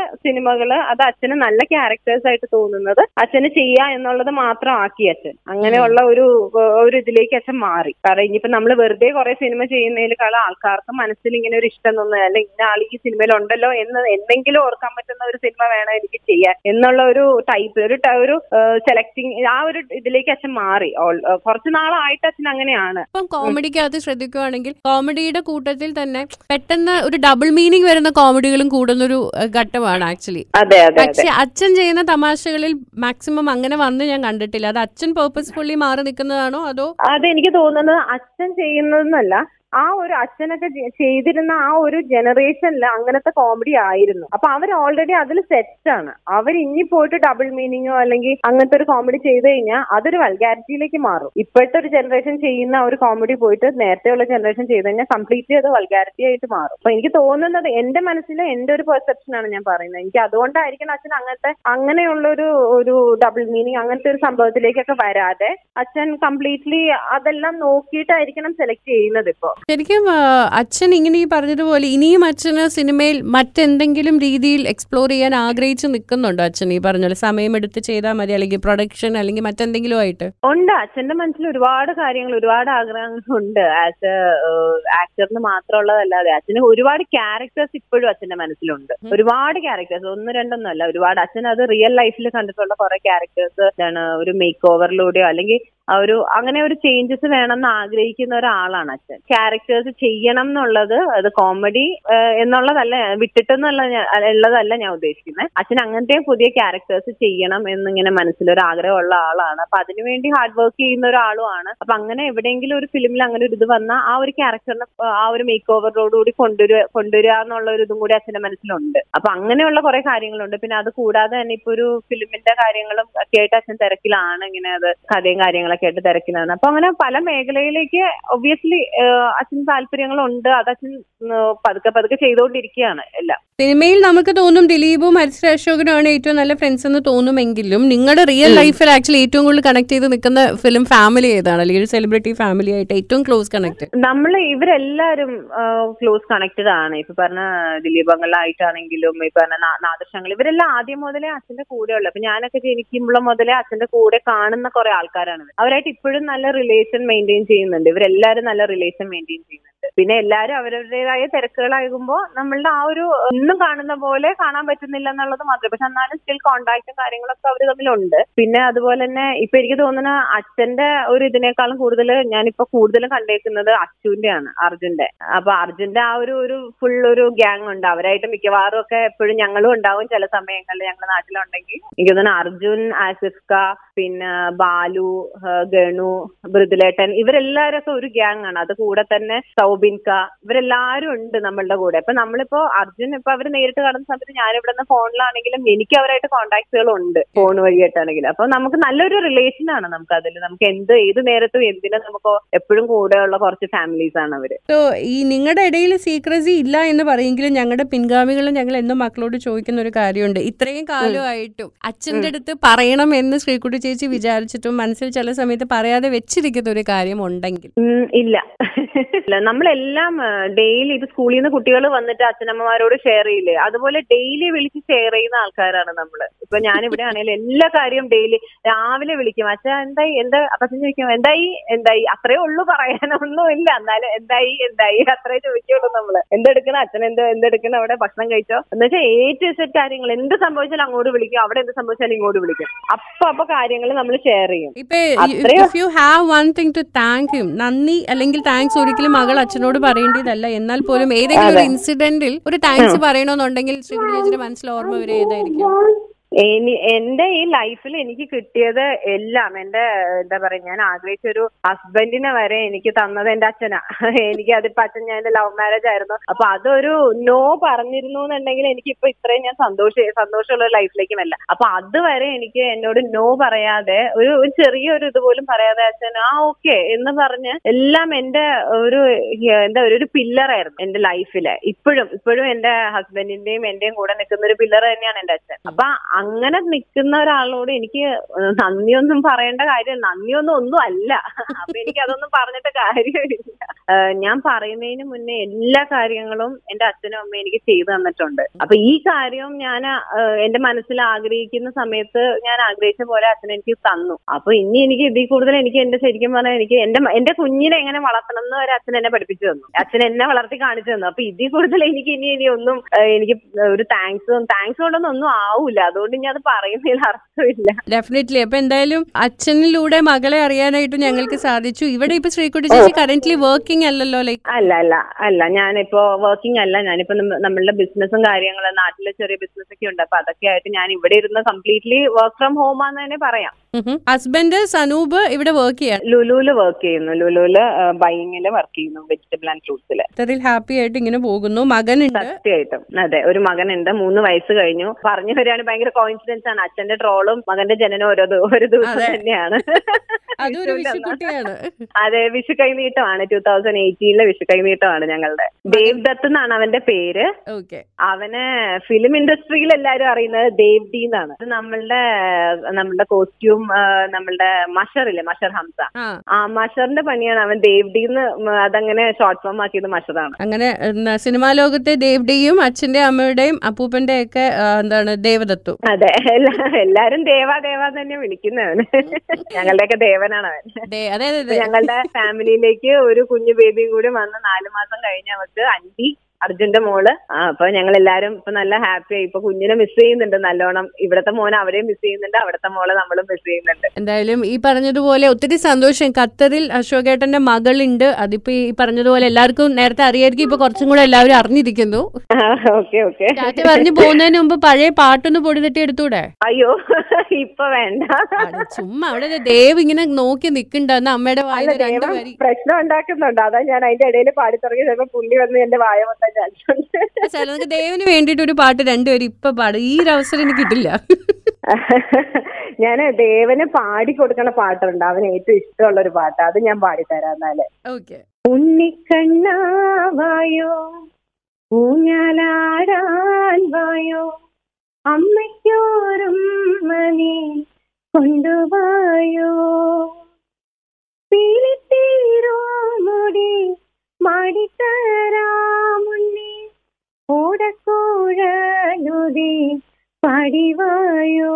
സിനിമകള് അത് അച്ഛന് നല്ല ക്യാരക്ടേഴ്സ് ആയിട്ട് തോന്നുന്നത് അച്ഛന് ചെയ്യാ എന്നുള്ളത് മാത്രം ആക്കി അച്ഛൻ അങ്ങനെയുള്ള ഒരു ഒരു ഇതിലേക്ക് അച്ഛൻ മാറി കാരണം ഇനിയിപ്പോ നമ്മൾ വെറുതെ കുറെ സിനിമ ചെയ്യുന്നതിനേക്കാളും ആൾക്കാർക്ക് മനസ്സിൽ ഇങ്ങനെ ഒരു ഇഷ്ടം തോന്നുക അല്ലെങ്കിൽ ഇന്ന ആൾ ഈ സിനിമയിൽ ഉണ്ടല്ലോ എന്ന് എന്തെങ്കിലും ഓർക്കാൻ പറ്റുന്ന ഒരു സിനിമ വേണം എനിക്ക് ചെയ്യാൻ എന്നുള്ള ഒരു ടൈപ്പ് ഒരു ട- ഒരു സെലക്ടിങ് ആ ഒരു ഇതിലേക്ക് അച്ഛൻ മാറി ഓൾ- കുറച്ച് നാളായിട്ട് അച്ഛൻ അങ്ങനെയാണ് ഇപ്പം കോമഡിക്കകത്ത് ശ്രദ്ധിക്കുകയാണെങ്കിൽ കോമഡിയുടെ കൂട്ടത്തിൽ തന്നെ പെട്ടെന്ന് ഒരു ഡബിൾ മീനിങ് വരുന്ന കോമഡികളും കൂടുന്നൊരു ഏഹ്, ഘട്ടമാണ് ആക്ച്വലി അതെ അതെ അതെ പക്ഷെ അച്ഛൻ ചെയ്യുന്ന തമാശകളിൽ മാക്സിമം അങ്ങനെ വന്ന് ഞാൻ കണ്ടിട്ടില്ല അത് അച്ഛൻ പേർപ്പസ്ഫുള്ളി മാറി നിൽക്കുന്നതാണോ അതോ അതെനിക്ക് തോന്നുന്നത് അച്ഛൻ ചെയ്യുന്നതെന്നല്ല ആ ഒരു അച്ഛനൊക്കെ ചെ- ചെയ്തിരുന്ന ആ ഒരു ജനറേഷനിൽ അങ്ങനത്തെ കോമഡി ആയിരുന്നു അപ്പൊ അവർ ഓൾറെഡി അതിൽ സെറ്റാണ് അവർ ഇനി പോയിട്ട് ഡബിൾ മീനിങ്ങോ അല്ലെങ്കിൽ അങ്ങനത്തെ ഒരു കോമഡി ചെയ്ത് കഴിഞ്ഞാൽ അതൊരു വൾഗാരിറ്റിയിലേക്ക് മാറും ഇപ്പോഴത്തെ ഒരു ജനറേഷൻ ചെയ്യുന്ന ഒരു കോമഡി പോയിട്ട് നേരത്തെയുള്ള ജനറേഷൻ ചെയ്ത് കഴിഞ്ഞാൽ കംപ്ലീറ്റ്ലി അത് വൾഗാരിറ്റി ആയിട്ട് മാറും അപ്പൊ എനിക്ക് തോന്നുന്നത് എന്റെ മനസ്സിൽ എന്റെ ഒരു പെർസെപ്ഷൻ ആണ് ഞാൻ പറയുന്നത് എനിക്ക് അതുകൊണ്ടായിരിക്കണം അച്ഛൻ അങ്ങനത്തെ അങ്ങനെയുള്ള ഒരു ഒരു ഡബിൾ മീനിങ് അങ്ങനത്തെ ഒരു സംഭവത്തിലേക്കൊക്കെ വരാതെ അച്ഛൻ കംപ്ലീറ്റ്ലി അതെല്ലാം നോക്കിയിട്ടായിരിക്കണം സെലക്ട് ചെയ്യുന്നത് ഇപ്പൊ ശരിക്കും ആ, അച്ഛൻ ഇങ്ങനെ ഈ പറഞ്ഞതുപോലെ ഇനിയും അച്ഛന് സിനിമയിൽ മറ്റെന്തെങ്കിലും രീതിയിൽ എക്സ്പ്ലോർ ചെയ്യാൻ ആഗ്രഹിച്ച് നിൽക്കുന്നുണ്ടോ അച്ഛൻ ഈ പറഞ്ഞ പോലെ സമയമെടുത്ത് ചെയ്താൽ മതി അല്ലെങ്കിൽ പ്രൊഡക്ഷൻ അല്ലെങ്കിൽ മറ്റെന്തെങ്കിലും ആയിട്ട് ഉണ്ട് അച്ഛന്റെ മനസ്സിൽ ഒരുപാട് കാര്യങ്ങൾ ഒരുപാട് ആഗ്രഹങ്ങളുണ്ട് ആസ് എ ആക്ടറിന് മാത്രമുള്ളതല്ലാതെ അച്ഛന് ഒരുപാട് ക്യാരക്ടേഴ്സ് ഇപ്പോഴും അച്ഛന്റെ മനസ്സിലുണ്ട് ഉം. ഒരുപാട് ക്യാരക്ടേഴ്സ് ഒന്ന് രണ്ടൊന്നും അല്ല ഒരുപാട് അച്ഛൻ അത് റിയൽ ലൈഫിൽ കണ്ടിട്ടുള്ള കുറെ ക്യാരക്ടേഴ്സ് എന്താണ് ഒരു മേക്ക് ഓവറിലൂടെയോ അല്ലെങ്കിൽ ആ ഒരു അങ്ങനെ ഒരു ചേഞ്ചസ് വേണമെന്ന് ആഗ്രഹിക്കുന്ന ഒരാളാണ് അച്ഛൻ ക്യാരക്ടേഴ്സ് ചെയ്യണം എന്നുള്ളത് അത് കോമഡി എന്നുള്ളതല്ല വിട്ടിട്ടെന്നല്ല ഞാൻ ഉള്ളതല്ല ഞാൻ ഉദ്ദേശിക്കുന്നത് അച്ഛൻ അങ്ങനത്തെ പുതിയ ക്യാരക്ടേഴ്സ് ചെയ്യണം എന്നിങ്ങനെ മനസ്സിലൊരു ആഗ്രഹമുള്ള ആളാണ് അപ്പൊ അതിനുവേണ്ടി ഹാർഡ് വർക്ക് ചെയ്യുന്ന ഒരാളുമാണ് അപ്പൊ അങ്ങനെ എവിടെയെങ്കിലും ഒരു ഫിലിമിൽ അങ്ങനെ ഒരു ഇത് വന്നാൽ ആ ഒരു ക്യാരക്ടറിനെ ആ ഒരു മേക്ക് ഓവറോടുകൂടി കൊണ്ടുവരിക കൊണ്ടുവരിക എന്നുള്ള ഒരു ഇതും കൂടി അച്ഛന്റെ മനസ്സിലുണ്ട് അപ്പൊ അങ്ങനെയുള്ള കുറെ കാര്യങ്ങളുണ്ട് പിന്നെ അത് കൂടാതെ തന്നെ ഇപ്പൊ ഒരു ഫിലിമിന്റെ കാര്യങ്ങളും ഒക്കെ ആയിട്ട് അച്ഛൻ തിരക്കിലാണ് ഇങ്ങനെ അത് കഥയും കാര്യങ്ങളൊക്കെ ആയിട്ട് തിരക്കിലാണ് അപ്പൊ അങ്ങനെ പല മേഖലയിലേക്ക് ഒബ്വിയസ്ലി അച്ഛന് താല്പര്യങ്ങളുണ്ട് അത് അച്ഛൻ ഉം, പതുക്കെ പതുക്കെ ചെയ്തുകൊണ്ടിരിക്കുകയാണ് എല്ലാം സിനിമയിൽ നമുക്ക് തോന്നും ദിലീപും ഹരിശ്രീ അശോകനുമാണ് ഏറ്റവും നല്ല ഫ്രണ്ട്സ് എന്ന് തോന്നുമെങ്കിലും നിങ്ങളുടെ റിയൽ ലൈഫിൽ ആക്ച്വലി ഏറ്റവും കൂടുതൽ കണക്ട് ചെയ്ത് നിൽക്കുന്ന ഫിലിം ഫാമിലി ഏതാണ് അല്ലെങ്കിൽ ഒരു സെലിബ്രിറ്റി ഫാമിലി ആയിട്ട് ഏറ്റവും ക്ലോസ് കണക്ട് നമ്മൾ ഇവരെല്ലാരും ക്ലോസ് കണക്റ്റഡ് ആണ് ഇപ്പൊ പറഞ്ഞ ദിലീപങ്ങളായിട്ടാണെങ്കിലും ഈ പറഞ്ഞ നാ- നാദൃശങ്ങൾ ഇവരെല്ലാം ആദ്യം മുതലേ അച്ഛന്റെ കൂടെയുള്ള അപ്പൊ ഞാനൊക്കെ ജനിക്കുമ്പോൾ മുതലേ അച്ഛന്റെ കൂടെ കാണുന്ന കുറെ ആൾക്കാരാണ് ഇവർ. അവരായിട്ട് ഇപ്പോഴും നല്ല റിലേഷൻ മെയിൻറ്റെയിൻ ചെയ്യുന്നുണ്ട് ഇവരെല്ലാരും നല്ല റിലേഷൻ മെയിൻറ്റെയിൻ ചെയ്യുന്നുണ്ട് പിന്നെ എല്ലാരും അവരവരുടേതായ തിരക്കുകളാകുമ്പോൾ നമ്മളുടെ ആ ഒരു ഇന്നും കാണുന്ന പോലെ കാണാൻ പറ്റുന്നില്ല എന്നുള്ളത് മാത്രമേ പക്ഷെ എന്നാലും സ്റ്റിൽ കോണ്ടാക്റ്റും കാര്യങ്ങളൊക്കെ അവർ തമ്മിലുണ്ട് പിന്നെ അതുപോലെ തന്നെ ഇപ്പൊ എനിക്ക് തോന്നുന്ന അച്ഛന്റെ ഒരു ഇതിനേക്കാളും കൂടുതൽ ഞാനിപ്പോ കൂടുതലും കണ്ടേക്കുന്നത് അച്ചുവിന്റെ ആണ് അർജുന്റെ അപ്പൊ അർജുന്റെ ആ ഒരു ഒരു ഫുൾ ഒരു ഗ്യാങ് ഉണ്ട് അവരായിട്ട് മിക്കവാറും ഒക്കെ എപ്പോഴും ഞങ്ങളും ഉണ്ടാവും ചില സമയങ്ങളിൽ ഞങ്ങളുടെ നാട്ടിലുണ്ടെങ്കിൽ എനിക്ക് തോന്നുന്നു അർജുൻ ആസിഫ്ക പിന്നെ ബാലു ആ, ഗണു മൃദുലേട്ടൻ ഇവരെല്ലാരും ഒക്കെ ഒരു ഗ്യാങ് ആണ് അത് കൂടെ തന്നെ സൗബിൻക ഇവരെല്ലാരും ഉണ്ട് നമ്മളുടെ കൂടെ അപ്പൊ നമ്മളിപ്പോ അർജുൻ ഇപ്പൊ അവര് നേരിട്ട് കാണുന്ന സമയത്ത് ഞാൻ ഇവിടെ നിന്ന് ഫോണിലാണെങ്കിലും എനിക്ക് അവരായിട്ട് കോണ്ടാക്ട്സുകൾ ഉണ്ട് ഫോൺ വഴിയായിട്ടാണെങ്കിലും അപ്പൊ നമുക്ക് നല്ലൊരു റിലേഷൻ ആണ് നമുക്ക് അതിൽ നമുക്ക് എന്ത് ഏത് നേരത്തും എന്തിനും നമുക്ക് എപ്പോഴും കൂടെയുള്ള കുറച്ച് ഫാമിലീസ് ആണ് അവര് സോ ഈ നിങ്ങളുടെ ഇടയിൽ സീക്രസി ഇല്ല എന്ന് പറയെങ്കിലും ഞങ്ങളുടെ പിൻഗാമികളും ഞങ്ങൾ എന്നും മക്കളോട് ചോദിക്കുന്ന ഒരു കാര്യമുണ്ട് ഇത്രയും കാലമായിട്ടും അച്ഛന്റെ അടുത്ത് പറയണം എന്ന് ശ്രീകുട്ടി ചേച്ചി വിചാരിച്ചിട്ടും മനസ്സിൽ ചില സമയത്ത് പറയാതെ വെച്ചിരിക്കുന്ന ഒരു കാര്യം ഉണ്ടെങ്കിൽ ഉം, ഇല്ല ഇല്ല നമ്മളെല്ലാം ഡെയിലി ഇപ്പൊ സ്കൂളിൽ നിന്ന് കുട്ടികൾ വന്നിട്ട് അച്ഛനമ്മമാരോട് ഷെയർ ചെയ്യില്ലേ അതുപോലെ ഡെയിലി വിളിച്ച് ഷെയർ ചെയ്യുന്ന ആൾക്കാരാണ് നമ്മള് ഇപ്പൊ ഞാൻ ഇവിടെ ആണെങ്കിലും എല്ലാ കാര്യവും ഡെയിലി രാവിലെ വിളിക്കും അച്ഛൻ എന്തായി എന്താ അപ്പൊ അച്ഛൻ ചോദിക്കും എന്തായി എന്തായി അത്രേ ഉള്ളൂ പറയാനൊന്നും ഇല്ല എന്നാലും എന്തായി എന്തായി അത്രേ ചോദിക്കുള്ളൂ നമ്മള് എന്തെടുക്കണ അച്ഛൻ എന്ത് എന്തെടുക്കണ അവിടെ ഭക്ഷണം കഴിച്ചോ എന്ന് വെച്ചാൽ ഏ ടു സെറ്റ് കാര്യങ്ങൾ എന്ത് സംഭവിച്ചാലും അങ്ങോട്ട് വിളിക്കും അവിടെ എന്ത് സംഭവിച്ചാലും ഇങ്ങോട്ട് വിളിക്കും അപ്പൊ അപ്പൊ കാര്യങ്ങൾ നമ്മൾ ഷെയർ ചെയ്യും ഇപ്പൊ അത്രയോ- if you have one thing to thank him നന്ദി അല്ലെങ്കിൽ താങ്ക്സ് ഒരിക്കലും മകൾ അച്ഛനോട് പറയേണ്ടതല്ല എന്നാൽ പോലും ഏതെങ്കിലും ഒരു ഇൻസിഡന്റിൽ ഒരു താങ്ക്സ് പറയണമെന്നുണ്ടെങ്കിൽ ശ്രീകുട്ടി ചേച്ചിയുടെ മനസ്സിൽ ഓർമ്മ വരെ ഏതായിരിക്കും എനി എന്റെ ഈ ലൈഫിൽ എനിക്ക് കിട്ടിയത് എല്ലാം എന്റെ എന്താ പറയാ ഞാൻ ആഗ്രഹിച്ച ഒരു ഹസ്ബൻഡിനെ വരെ എനിക്ക് തന്നത് എന്റെ അച്ഛനാ എനിക്ക് അതിപ്പോ അച്ഛൻ ഞാൻ എന്റെ ലവ് മാരേജ് ആയിരുന്നു അപ്പൊ അതൊരു നോ പറഞ്ഞിരുന്നു എന്നുണ്ടെങ്കിൽ എനിക്ക് ഇപ്പൊ ഇത്രയും ഞാൻ സന്തോഷ സന്തോഷമുള്ള ഒരു ലൈഫിലേക്കുമല്ല അപ്പൊ അതുവരെ എനിക്ക് എന്നോട് നോ പറയാതെ ഒരു ഒരു ചെറിയൊരു ഇതുപോലും പറയാതെ അച്ഛൻ ആ ഓക്കെ എന്ന് പറഞ്ഞ് എല്ലാം എന്റെ ഒരു എന്താ ഒരു പില്ലറായിരുന്നു എന്റെ ലൈഫില് ഇപ്പോഴും ഇപ്പോഴും എന്റെ ഹസ്ബൻഡിന്റെയും എന്റെയും കൂടെ നിൽക്കുന്ന ഒരു പില്ലർ തന്നെയാണ് എന്റെ അച്ഛൻ അപ്പൊ അങ്ങനെ നിൽക്കുന്ന ഒരാളോട് എനിക്ക് നന്ദിയൊന്നും പറയേണ്ട കാര്യം നന്ദിയൊന്നും ഒന്നും അല്ല അപ്പൊ എനിക്ക് അതൊന്നും പറഞ്ഞിട്ട് കാര്യമില്ല ഏഹ് ഞാൻ പറയുന്നതിന് മുന്നേ എല്ലാ കാര്യങ്ങളും എന്റെ അച്ഛനും അമ്മയും എനിക്ക് ചെയ്തു തന്നിട്ടുണ്ട് അപ്പൊ ഈ കാര്യം ഞാൻ ഏഹ് എന്റെ മനസ്സിൽ ആഗ്രഹിക്കുന്ന സമയത്ത് ഞാൻ ആഗ്രഹിച്ച പോലെ അച്ഛൻ എനിക്ക് തന്നു അപ്പൊ ഇനി എനിക്ക് ഇതിൽ കൂടുതൽ എനിക്ക് എന്റെ ശരിക്കും പറഞ്ഞാൽ എനിക്ക് എന്റെ എന്റെ കുഞ്ഞിനെ എങ്ങനെ വളർത്തണം എന്ന് വരെ അച്ഛൻ എന്നെ പഠിപ്പിച്ചു തന്നു അച്ഛൻ എന്നെ വളർത്തി കാണിച്ചു തന്നു അപ്പൊ ഇതിൽ കൂടുതൽ എനിക്ക് ഇനി ഇനി ഒന്നും ഏഹ് എനിക്ക് ഒരു താങ്ക്സ് താങ്ക്സ് കൊണ്ടൊന്നും ഒന്നും ആവൂല അതുകൊണ്ട് ഞാൻ അത് പറയുന്നതിൽ അർത്ഥമില്ല ഡെഫിനറ്റ്ലി അപ്പൊ എന്തായാലും അച്ഛനിലൂടെ മകളെ അറിയാനായിട്ട് ഞങ്ങൾക്ക് സാധിച്ചു ഇവിടെ ഇപ്പൊ ശ്രീകുട്ടി ചേച്ചി കറന്റ്ലി വർക്കിംഗ് അല്ലല്ലോ ലൈക്ക് അല്ല അല്ല അല്ല ഞാനിപ്പോ വർക്കിംഗ് അല്ല ഞാനിപ്പോ നമ്മ- നമ്മളുടെ ബിസിനസ്സും കാര്യങ്ങളും നാട്ടിലെ ചെറിയ ബിസിനസ് ഒക്കെ ഉണ്ട് അപ്പൊ അതൊക്കെ ആയിട്ട് ഞാൻ ഇവിടെ ഇരുന്ന് കംപ്ലീറ്റ്ലി വർക്ക് ഫ്രം ഹോം ആന്ന് തന്നെ പറയാം ഹസ്ബൻഡ് സനൂപ് ഇവിടെ വർക്ക് ചെയ്യാൻ ലുലുവില് വർക്ക് ചെയ്യുന്നു ലുലുവില് ബൈങ്ങില് വർക്ക് ചെയ്യുന്നു വെജിറ്റബിൾ ആൻഡ് ഫ്രൂട്ട്സില് അത്രയിൽ ഹാപ്പി ആയിട്ട് ഇങ്ങനെ പോകുന്നു മകനുണ്ട് സത്യമായിട്ടും അതെ ഒരു മകനുണ്ട് മൂന്ന് വയസ്സ് കഴിഞ്ഞു പറഞ്ഞു വരികയാണ് ഭയങ്കര കോയിൻസിഡൻസ് ആണ് അച്ഛന്റെ ട്രോളും മകന്റെ ജനനം ഓരോ ദി- ഒരു ദിവസം അതെ. തന്നെയാണ് അതൊരു വിഷുവിന്റെ അന്ന്. വിഷുക്കുട്ടിയാണ് അതെ വിഷു കൈനീട്ടമാണ് ടൂ തൗസൻഡ് എയ്റ്റീനിലെ വിഷു കൈനീട്ടമാണ് ഞങ്ങളുടെ ദേവ് ദത്ത് എന്നാണ് അവന്റെ പേര് ഓക്കെ അവന് ഫിലിം ഇൻഡസ്ട്രിയിൽ എല്ലാരും അറിയുന്നത് ദേവ് ഡി എന്നാണ് അത് നമ്മളുടെ നമ്മളുടെ കോസ്റ്റ്യൂം നമ്മളുടെ മഷർ ഇല്ലേ മഷർ ഹംസ ആ ആ മഷറിന്റെ പണിയാണ് അവൻ ദേവ് ഡി എന്ന് അതങ്ങനെ ഷോർട്ട് ഫോം ആക്കിയത് മഷറാണ് അങ്ങനെ എന്നാ, സിനിമാ ലോകത്തെ ദേവ്ഡിയും അച്ഛന്റെ അമ്മയുടെയും അപ്പൂപ്പന്റെ ഒക്കെ ആ, എന്താണ് ദേവദത്തു അതെ എല്ലാ- എല്ലാരും ദേവാ ദേവാ തന്നെ വിളിക്കുന്നവന് ഞങ്ങളുടെയൊക്കെ ദേവനാണ് അവൻ ദേ- അതെ അതെ ഇപ്പൊ അതെ ഞങ്ങളുടെ ഫാമിലിയിലേക്ക് ഒരു കുഞ്ഞു ബേബിയും കൂടി വന്ന് നാലു മാസം കഴിഞ്ഞ് അവർക്ക് അന്റി അർജുന്റെ മോള് ആ അപ്പൊ ഞങ്ങൾ എല്ലാരും ഇപ്പൊ നല്ല ഹാപ്പി ആയി ഇപ്പൊ കുഞ്ഞിനെ മിസ് ചെയ്യുന്നുണ്ട് നല്ലോണം ഇവിടത്തെ മോനെ അവരെയും മിസ് ചെയ്യുന്നുണ്ട് അവിടത്തെ മോളെ നമ്മളും മിസ് ചെയ്യുന്നുണ്ട് എന്തായാലും ഈ പറഞ്ഞതുപോലെ ഒത്തിരി സന്തോഷം ഖത്തറിൽ അശോകേട്ടന്റെ മകളുണ്ട് അതിപ്പോ ഈ പറഞ്ഞതുപോലെ എല്ലാവർക്കും നേരത്തെ അറിയായിരിക്കും ഇപ്പൊ കുറച്ചും കൂടെ എല്ലാവരും അറിഞ്ഞിരിക്കുന്നു ഓക്കെ ഓക്കെ ടാറ്റ പറഞ്ഞു പോകുന്നതിന് മുമ്പ് പഴയ പാട്ടൊന്ന് പൊടി തട്ടി എടുത്തൂടെ അയ്യോ ഇപ്പൊ വേണ്ട അത് ചുമ്മാ അവിടെ ദേ ദേവ് ഇങ്ങനെ നോക്കി നിക്കണ്ടെന്ന് അമ്മയുടെ അല്ല വായില് രണ്ട് ദൈവം വരി പ്രശ്നം ഉണ്ടാക്കുന്നുണ്ട് അതാ ഞാൻ അതിന്റെ ഇടയിൽ പാടി തുടങ്ങി ചിലപ്പോ പുള്ളി വന്ന് എന്റെ വായ മൊത്തം ചാൻസ് ചില നമുക്ക് ദേവിന് വേണ്ടിയിട്ട് ഒരു പാട്ട് രണ്ടുപേരും ഇപ്പൊ പാടും ഈ ഒരു അവസരം എനിക്ക് കിട്ടില്ല ഞാന് ദേവന് പാടി കൊടുക്കണ പാട്ടുണ്ട് അവന് ഏറ്റവും ഇഷ്ടമുള്ള ഒരു പാട്ട് അത് ഞാൻ പാടിത്തരാം എന്നാല് ഓക്കെ ഉണ്ണിക്കണ്ണാവായോ ഊഞ്ഞാലാടാൻ വായോ അമ്മയ്ക്കോരും മണി കൊണ്ടുവായോ പീലിത്തീരോ മുടി മാടിത്തരാമുണ്ണി ഓടക്കൂഴലുതി പടിവായോ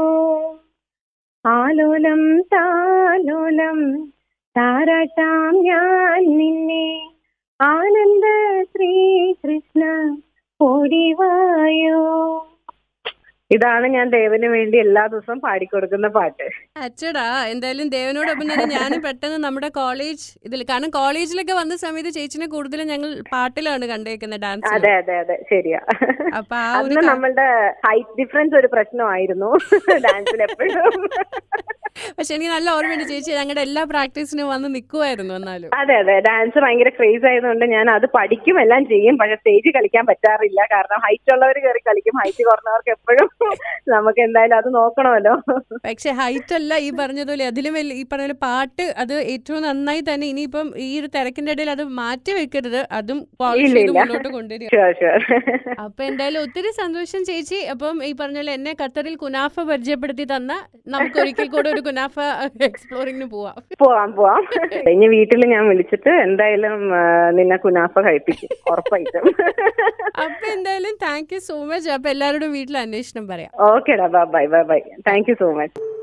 ആലോലം താലോലം താരാട്ടാം ഞാൻ നിന്നെ ആനന്ദ ശ്രീകൃഷ്ണ ഓടിവായോ ഇതാണ് ഞാൻ ദേവന് വേണ്ടി എല്ലാ ദിവസവും പാടിക്കൊടുക്കുന്ന പാട്ട് അച്ചടാ എന്തായാലും ദേവനോടൊപ്പം തന്നെ ഞാനും പെട്ടെന്ന് നമ്മുടെ കോളേജ് ഇതിൽ കാരണം കോളേജിലൊക്കെ വന്ന സമയത്ത് ചേച്ചിനെ കൂടുതലും ഞങ്ങൾ പാട്ടിലാണ് കണ്ടേക്കുന്നത് ഡാൻസ് അതെ അതെ അതെ ശരിയാ അപ്പൊ ആ ഒരു അന്ന് നമ്മളുടെ ഹൈറ്റ് ഡിഫറൻസ് ഒരു പ്രശ്നമായിരുന്നു ഡാൻസിൽ എപ്പോഴും പക്ഷെ എനിക്ക് നല്ല ഓർമ്മയുണ്ട് ചേച്ചി ഞങ്ങളുടെ എല്ലാ പ്രാക്ടീസിനും വന്ന് നിൽക്കുമായിരുന്നു എന്നാലും അതെ അതെ ഡാൻസ് ഭയങ്കര ക്രേസ് ആയതുകൊണ്ട് ഞാൻ അത് പഠിക്കും എല്ലാം ചെയ്യും പക്ഷെ സ്റ്റേജ് കളിക്കാൻ പറ്റാറില്ല കാരണം ഹൈറ്റ് ഉള്ളവർ കയറി കളിക്കും ഹൈറ്റ് കുറഞ്ഞവർക്ക് എപ്പോഴും നമുക്ക് എന്തായാലും അത് നോക്കണമല്ലോ പക്ഷെ ഹൈറ്റ് അല്ല ഈ പറഞ്ഞതുപോലെ അതിലും വലിയ ഈ പറഞ്ഞ പോലെ പാട്ട് അത് ഏറ്റവും നന്നായി തന്നെ ഇനിയിപ്പം ഈ ഒരു തിരക്കിന്റെ ഇടയിൽ അത് മാറ്റി വെക്കരുത് അതും polish ഇല്ല, ചെയ്ത് ഇല്ല. മുന്നോട്ട് കൊണ്ടുവരിക ഷുവർ ഷുവർ അപ്പൊ എന്തായാലും ഒത്തിരി സന്തോഷം ചേച്ചി അപ്പം ഈ പറഞ്ഞ പോലെ എന്നെ ഖത്തറിൽ കുനാഫ പരിചയപ്പെടുത്തി തന്ന നമുക്ക് ഒരിക്കൽ കൂടെ ഒരു കുനാഫ എക്സ്പ്ലോറിങ്ങിന് പോവാം പോവാം പോവാം ഇനി വീട്ടിൽ ഞാൻ വിളിച്ചിട്ട് എന്തായാലും ആ, നിന്നെ കുനാഫ കഴിപ്പിക്കും ഉറപ്പായിട്ടും അപ്പൊ എന്തായാലും താങ്ക് യു സോ മച്ച് അപ്പൊ എല്ലാവരോടും വീട്ടിൽ അന്വേഷണം പറയാം ഓക്കേടാ bye bye bye thank you so much